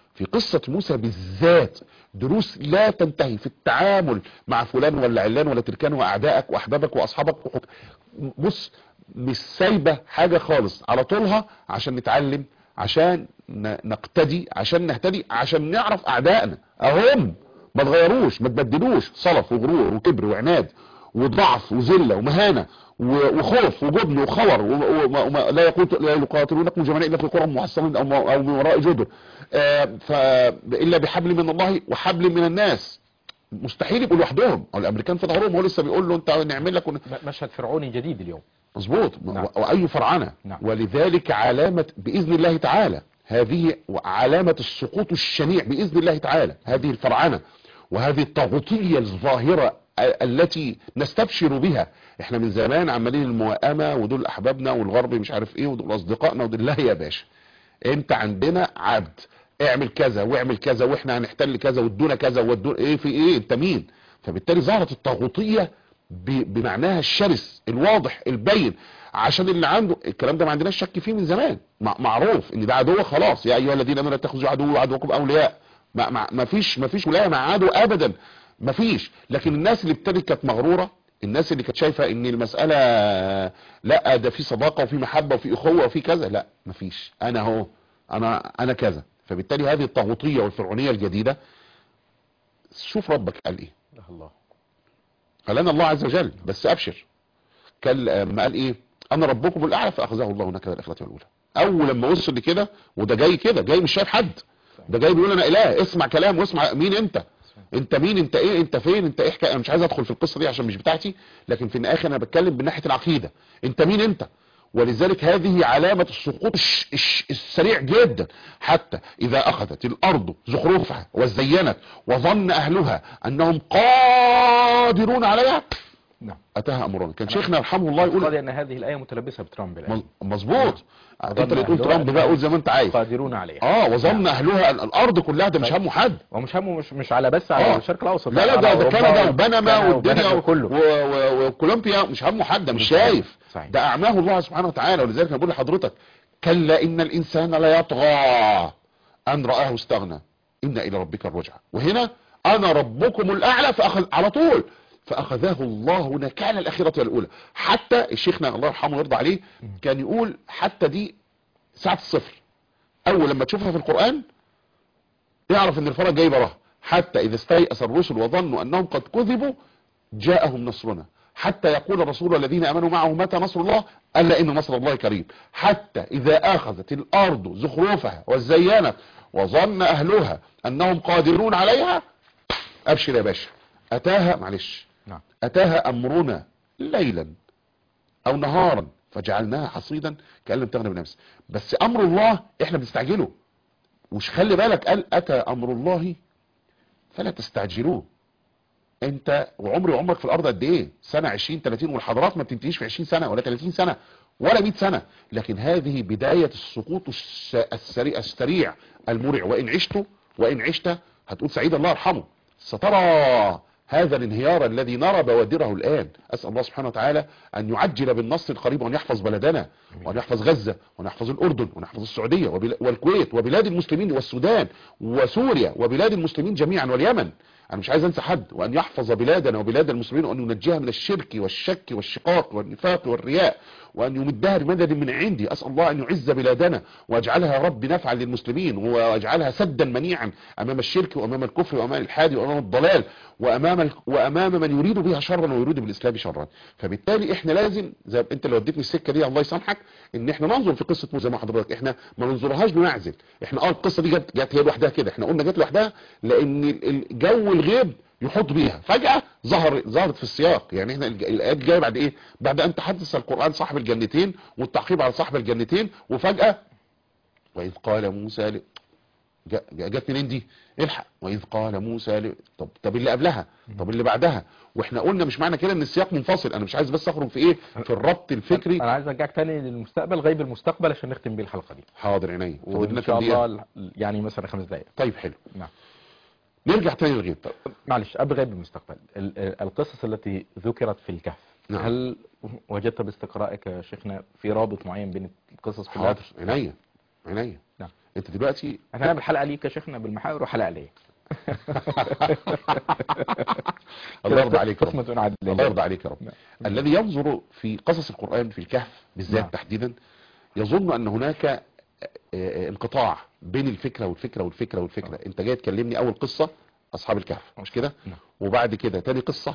B: في قصة موسى بالذات دروس لا تنتهي في التعامل مع فلان ولا علان ولا تركان واعدائك واحبابك واصحابك وحك... بص مش سايبه حاجه خالص على طولها عشان نتعلم عشان ن- نقتدي عشان نهتدي عشان نعرف اعدائنا اهم ما تغيروش ما تبدلوش صلف وغرور وكبر وعناد وضعف وذله ومهانه و- وخوف وجبن وخور و- و- وما- وما- لا يقوت- لا يقاتلونكم جميعا الا في قرى محصنين او م- او من وراء جدر آه، ف الا بحبل من الله وحبل من الناس مستحيل يبقوا لوحدهم او الامريكان في ظهرهم هو لسه بيقول له انت نعمل لك ون...
A: م- مشهد فرعوني جديد اليوم
B: مظبوط
A: نعم.
B: و- واي فرعنه
A: نعم.
B: ولذلك علامه باذن الله تعالى هذه علامه السقوط الشنيع باذن الله تعالى هذه الفرعنه وهذه الطاغوتيه الظاهره ا- التي نستبشر بها احنا من زمان عمالين الموائمه ودول احبابنا والغرب مش عارف ايه ودول اصدقائنا ودول لا يا باشا انت عندنا عبد اعمل كذا واعمل كذا واحنا هنحتل كذا وادونا كذا وادونا ايه في ايه انت مين فبالتالي ظهرت الطاغوتيه ب- بمعناها الشرس الواضح البين عشان اللي عنده الكلام ده ما عندناش شك فيه من زمان مع- معروف ان ده عدو خلاص يا ايها الذين امنوا لا تتخذوا عدو وعدوكم اولياء ما, ما, ما فيش ما فيش ولايه مع عدو ابدا ما فيش لكن الناس اللي ابتدت كانت مغروره الناس اللي كانت شايفه ان المساله لا ده في صداقه وفي محبه وفي اخوه وفي كذا لا ما فيش انا اهو انا انا كذا فبالتالي هذه الطاغوتيه والفرعونيه الجديده شوف ربك قال ايه
A: الله
B: قال انا الله عز وجل بس ابشر كان ما قال ايه انا ربكم الاعلى فاخذه الله نكال الاخره والاولى اول لما وصل لكده وده جاي كده جاي مش شايف حد ده جاي بيقول انا اله اسمع كلام واسمع مين انت انت مين انت ايه انت فين انت ايه حكايه انا مش عايز ادخل في القصه دي عشان مش بتاعتي لكن في الاخر انا بتكلم من ناحيه العقيده انت مين انت ولذلك هذه علامة السقوط الش- الش- السريع جدا حتى إذا أخذت الأرض زخرفها وزينت وظن أهلها أنهم قادرون عليها
A: نعم
B: أتاها أمرنا كان شيخنا يرحمه الله يقول
A: اعتقد ان هذه الايه متلبسه بترامب الآن.
B: مظ- مظبوط انت اللي تقول
A: أهلها
B: ترامب بقى قول زي ما انت عايز
A: قادرون عليها
B: اه وظن اهلها ال- الارض كلها ده مش
A: طيب.
B: همه حد
A: ومش همه مش مش على بس على
B: آه.
A: الشرق الاوسط
B: لا لا
A: على
B: ده ده
A: أوروبا
B: كندا وبنما
A: وكندا
B: والدنيا
A: وبنما كله
B: و- و- وكولومبيا مش همه حد ده مش
A: صحيح.
B: شايف
A: صحيح.
B: ده اعماه الله سبحانه وتعالى ولذلك انا بقول لحضرتك كلا ان الانسان لا يطغى ان رآه استغنى ان الى ربك الرجعى وهنا انا ربكم الاعلى فاخذ على طول فاخذه الله نكال الاخره والاولى حتى الشيخنا الله يرحمه ويرضى عليه كان يقول حتى دي ساعه الصفر اول لما تشوفها في القران يعرف ان الفرج جاي وراها حتى اذا استيأس الرسل وظنوا انهم قد كذبوا جاءهم نصرنا حتى يقول الرسول الذين امنوا معه متى نصر الله الا ان نصر الله قريب حتى اذا اخذت الارض زخرفها وزينت وظن اهلها انهم قادرون عليها ابشر يا باشا اتاها معلش
A: نعم
B: اتاها امرنا ليلا او نهارا فجعلناها حصيدا كأن لم تغنى بنفس بس امر الله احنا بنستعجله وش خلي بالك قال اتى امر الله فلا تستعجلوه انت وعمري وعمرك في الارض قد ايه سنة 20 30 والحضارات ما بتنتهيش في 20 سنة ولا 30 سنة ولا 100 سنة لكن هذه بداية السقوط الس- السريع السريع المرع وان عشت وان عشت هتقول سعيد الله يرحمه سترى هذا الانهيار الذي نرى بوادره الآن أسأل الله سبحانه وتعالى أن يعجل بالنصر القريب وأن يحفظ بلدنا وأن يحفظ غزة وأن يحفظ الأردن وأن يحفظ السعودية وبلا- والكويت وبلاد المسلمين والسودان وسوريا وبلاد المسلمين جميعا واليمن أنا مش عايز أنسى حد وأن يحفظ بلادنا وبلاد المسلمين وأن ينجيها من الشرك والشك والشقاق والنفاق والرياء وأن يمدها بمدد من عندي أسأل الله أن يعز بلادنا ويجعلها يا رب نفعا للمسلمين ويجعلها سدا منيعا أمام الشرك وأمام الكفر وأمام الإلحاد وأمام الضلال وأمام ال... وأمام من يريد بها شرا ويريد بالإسلام شرا فبالتالي إحنا لازم زي أنت اللي وديتني السكة دي الله يسامحك إن إحنا ننظر في قصة موسى مع حضرتك إحنا ما ننظرهاش بمعزل إحنا أه القصة دي جت جت هي لوحدها كده إحنا قلنا جت لوحدها لأن ال- الجو الغيب يحط بيها فجأة ظهر ظهرت في السياق يعني احنا الج- الآيات جاية بعد ايه بعد ان تحدث القرآن صاحب الجنتين والتعقيب على صاحب الجنتين وفجأة وإذ قال موسى ل... جا- جا- جت منين دي الحق وإذ قال موسى ل... طب طب اللي قبلها طب اللي بعدها واحنا قلنا مش معنى كده ان السياق منفصل انا مش عايز بس اخرج في ايه في الربط الفكري
A: انا عايز ارجعك تاني للمستقبل غيب المستقبل عشان نختم بيه الحلقه دي
B: حاضر عينيا فاضل لنا
A: وان
B: كام
A: شاء
B: دقيقة؟
A: الله ال- يعني مثلا خمس دقائق
B: طيب حلو
A: نعم
B: نرجع تاني للغيب
A: معلش قبل غيب المستقبل ال- ال- القصص التي ذكرت في الكهف
B: نعم.
A: هل وجدت باستقرائك يا شيخنا في رابط معين بين القصص كلها
B: حاضر عينيا عينيا
A: نعم.
B: انت دلوقتي
A: احنا هنعمل حلقه ليك يا شيخنا بالمحاور وحلقه ليه
B: الله يرضى عليك يا رب
A: قسمة عدل
B: الله يرضى عليك يا رب
A: نعم.
B: الذي ينظر في قصص القرآن في الكهف بالذات
A: نعم.
B: تحديدا يظن ان هناك آه، آه، انقطاع بين الفكرة والفكرة والفكرة والفكرة انت جاي تكلمني اول قصة اصحاب الكهف مش كده
A: نعم.
B: وبعد كده تاني قصة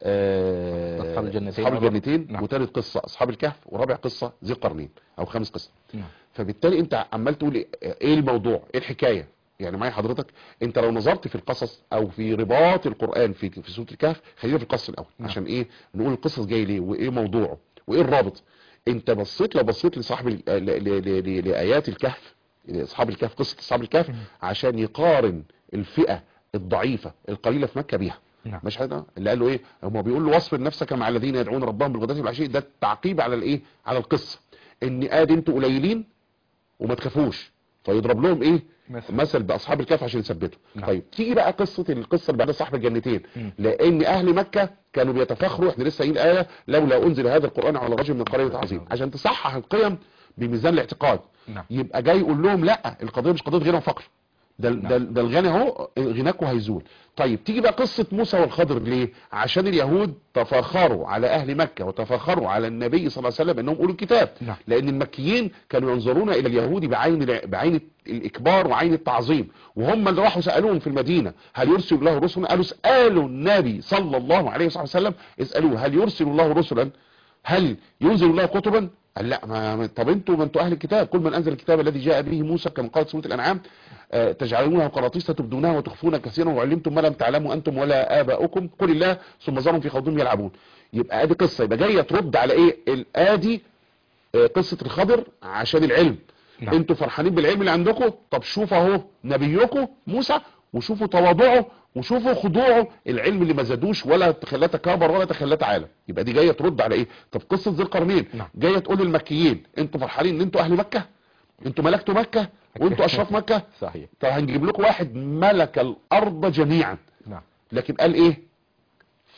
B: آه،
A: أصحاب الجنتين.
B: اصحاب الجنتين
A: نعم.
B: وتالت قصة اصحاب الكهف ورابع قصة ذي القرنين او خامس قصة
A: نعم.
B: فبالتالي انت عمال تقول ايه إيه الموضوع ايه الحكايه يعني معايا حضرتك انت لو نظرت في القصص او في رباط القران في في سوره الكهف خلينا في القصص الاول
A: نعم.
B: عشان ايه نقول القصص جاي ليه وايه موضوعه وايه الرابط انت بصيت لو بصيت لصاحب ال- ل- ل- ل- ل- لايات الكهف اصحاب الكهف قصه اصحاب الكهف عشان يقارن الفئه الضعيفه القليله في مكه بيها
A: نعم.
B: مش هذا اللي قال له ايه هم بيقول له واصبر نفسك مع الذين يدعون ربهم بالغداة والعشي ده التعقيب على الايه على القصه ان ادي انتوا قليلين وما تخافوش فيضرب لهم ايه
A: مثل.
B: مثل باصحاب الكهف عشان يثبتوا
A: نعم.
B: طيب تيجي بقى قصه القصه اللي بعد صاحب الجنتين
A: مم.
B: لان اهل مكه كانوا بيتفاخروا احنا لسه قايل ايه لولا انزل هذا القران على رجل من قريه عظيم عشان تصحح القيم بميزان الاعتقاد
A: نعم.
B: يبقى جاي يقول لهم لا القضيه مش قضيه غنى وفقر ده
A: نعم.
B: ده ده الغنى اهو غناكم هيزول طيب تيجي بقى قصه موسى والخضر ليه عشان اليهود تفاخروا على اهل مكه وتفاخروا على النبي صلى الله عليه وسلم انهم اولو الكتاب
A: نعم.
B: لان المكيين كانوا ينظرون الى اليهود بعين الع- بعين الاكبار وعين التعظيم وهم اللي راحوا سالوهم في المدينه هل يرسل الله رسلا قالوا اسالوا النبي صلى الله عليه وصحبه وسلم اسالوه هل يرسل الله رسلا هل ينزل الله كتبا قال لا ما ما- طب انتوا ما انتوا اهل الكتاب كل من انزل الكتاب الذي جاء به موسى كما قالت سوره الانعام آه، تجعلونه قراطيس تبدونها وتخفون كثيرا وعلمتم ما لم تعلموا انتم ولا اباؤكم قل الله ثم ذرهم في خوضهم يلعبون يبقى ادي قصه يبقى جايه ترد على ايه الادي آه، قصه الخضر عشان العلم
A: نعم.
B: انتوا فرحانين بالعلم اللي عندكم طب شوفوا اهو نبيكم موسى وشوفوا تواضعه وشوفوا خضوعه العلم اللي ما زادوش ولا تخلاه تكابر ولا تخلاه تعالى يبقى دي جايه ترد على ايه طب قصه ذي القرنين
A: نعم.
B: جايه تقول للمكيين انتوا فرحانين ان انتوا اهل مكه انتوا ملكتوا مكه وانتوا اشراف مكه
A: صحيح
B: طب هنجيب لكم واحد ملك الارض جميعا
A: نعم
B: لكن قال ايه ف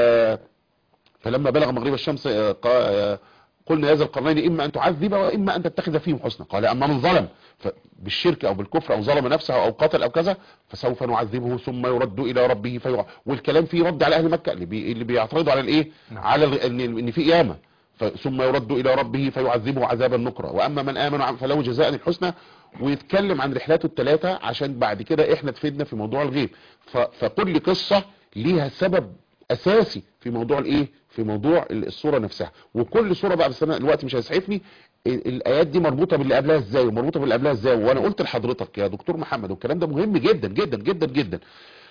B: فلما بلغ مغرب الشمس آه، قا- آه، قلنا يا ذا القرنين اما ان تعذب واما ان تتخذ فيهم حسنا قال اما من ظلم ف- بالشرك او بالكفر او ظلم نفسه او قتل او كذا فسوف نعذبه ثم يرد الى ربه في والكلام فيه رد على اهل مكه اللي بي... اللي بيعترضوا على الايه
A: نعم.
B: على ال- ان ان في قيامه ف- ثم يرد الى ربه فيعذبه عذابا نكرا واما من امن وعمل فله جزاء الحسنى ويتكلم عن رحلاته الثلاثه عشان بعد كده احنا تفيدنا في موضوع الغيب ف- فكل قصه ليها سبب اساسي في موضوع الايه في موضوع ال- الصوره نفسها وكل صوره بقى بس انا الوقت مش هيسعفني ال- الايات دي مربوطه باللي قبلها ازاي ومربوطه باللي قبلها ازاي وانا قلت لحضرتك يا دكتور محمد والكلام ده مهم جدا جدا جدا جدا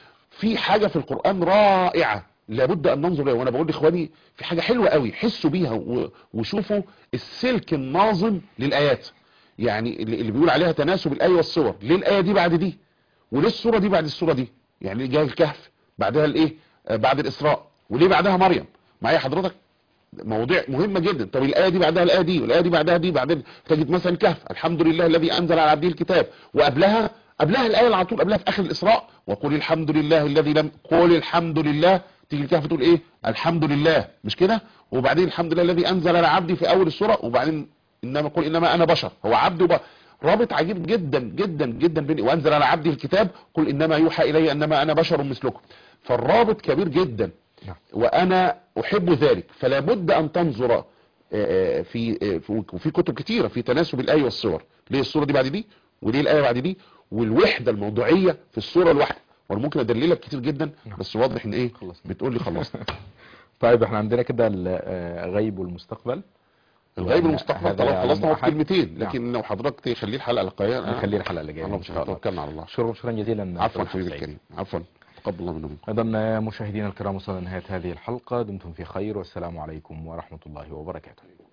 B: في حاجة في القرآن رائعة لابد ان ننظر اليها وانا بقول لاخواني في حاجة حلوة قوي حسوا بيها و- وشوفوا السلك الناظم للآيات يعني اللي اللي بيقول عليها تناسب الآية والصور ليه الآية دي بعد دي وليه الصورة دي بعد الصورة دي يعني جاء الكهف بعدها الايه آه، بعد الإسراء وليه بعدها مريم معايا حضرتك مواضيع مهمة جدا طب الآية دي بعدها الآية دي والآية دي بعدها دي بعدين تجد مثلا الكهف الحمد لله الذي أنزل على عبده الكتاب وقبلها قبلها الآية اللي على طول قبلها في آخر الإسراء وقل الحمد لله الذي لم قل الحمد لله تيجي الكهف تقول إيه الحمد لله مش كده وبعدين الحمد لله الذي أنزل على عبدي في أول السورة وبعدين إنما قل إنما أنا بشر هو عبد وب... رابط عجيب جدا جدا جدا بين وأنزل على عبدي الكتاب قل إنما يوحى إلي إنما أنا بشر مثلكم فالرابط كبير جدا
A: نعم.
B: وانا احب ذلك فلا بد ان تنظر آه، آه، في آه، في- وفي كتب كتيره في تناسب الايه والصور ليه الصوره دي بعد دي وليه الايه بعد دي والوحده الموضوعيه في الصوره الواحده وانا ممكن ادللك كتير جدا
A: نعم.
B: بس واضح ان ايه
A: خلصنا.
B: بتقول لي خلصت
A: طيب احنا عندنا كده الغيب والمستقبل
B: الغيب
A: وأن
B: المستقبل
A: هذا
B: طبعا
A: يعلم
B: خلصنا هو في
A: أحد.
B: كلمتين
A: نعم.
B: لكن لو حضرتك تخليه الحلقه القايه
A: نخليه الحلقة اللي جاية
B: الله
A: إن شاء الله.
B: توكلنا على الله
A: شكرا شكرا جزيلا
B: عفوا
A: دكتور
B: حبيبي
A: حسين.
B: الكريم عفوا تقبل الله منا ومنكم
A: ايضا مشاهدينا الكرام وصلنا لنهايه هذه الحلقه دمتم في خير والسلام عليكم ورحمه الله وبركاته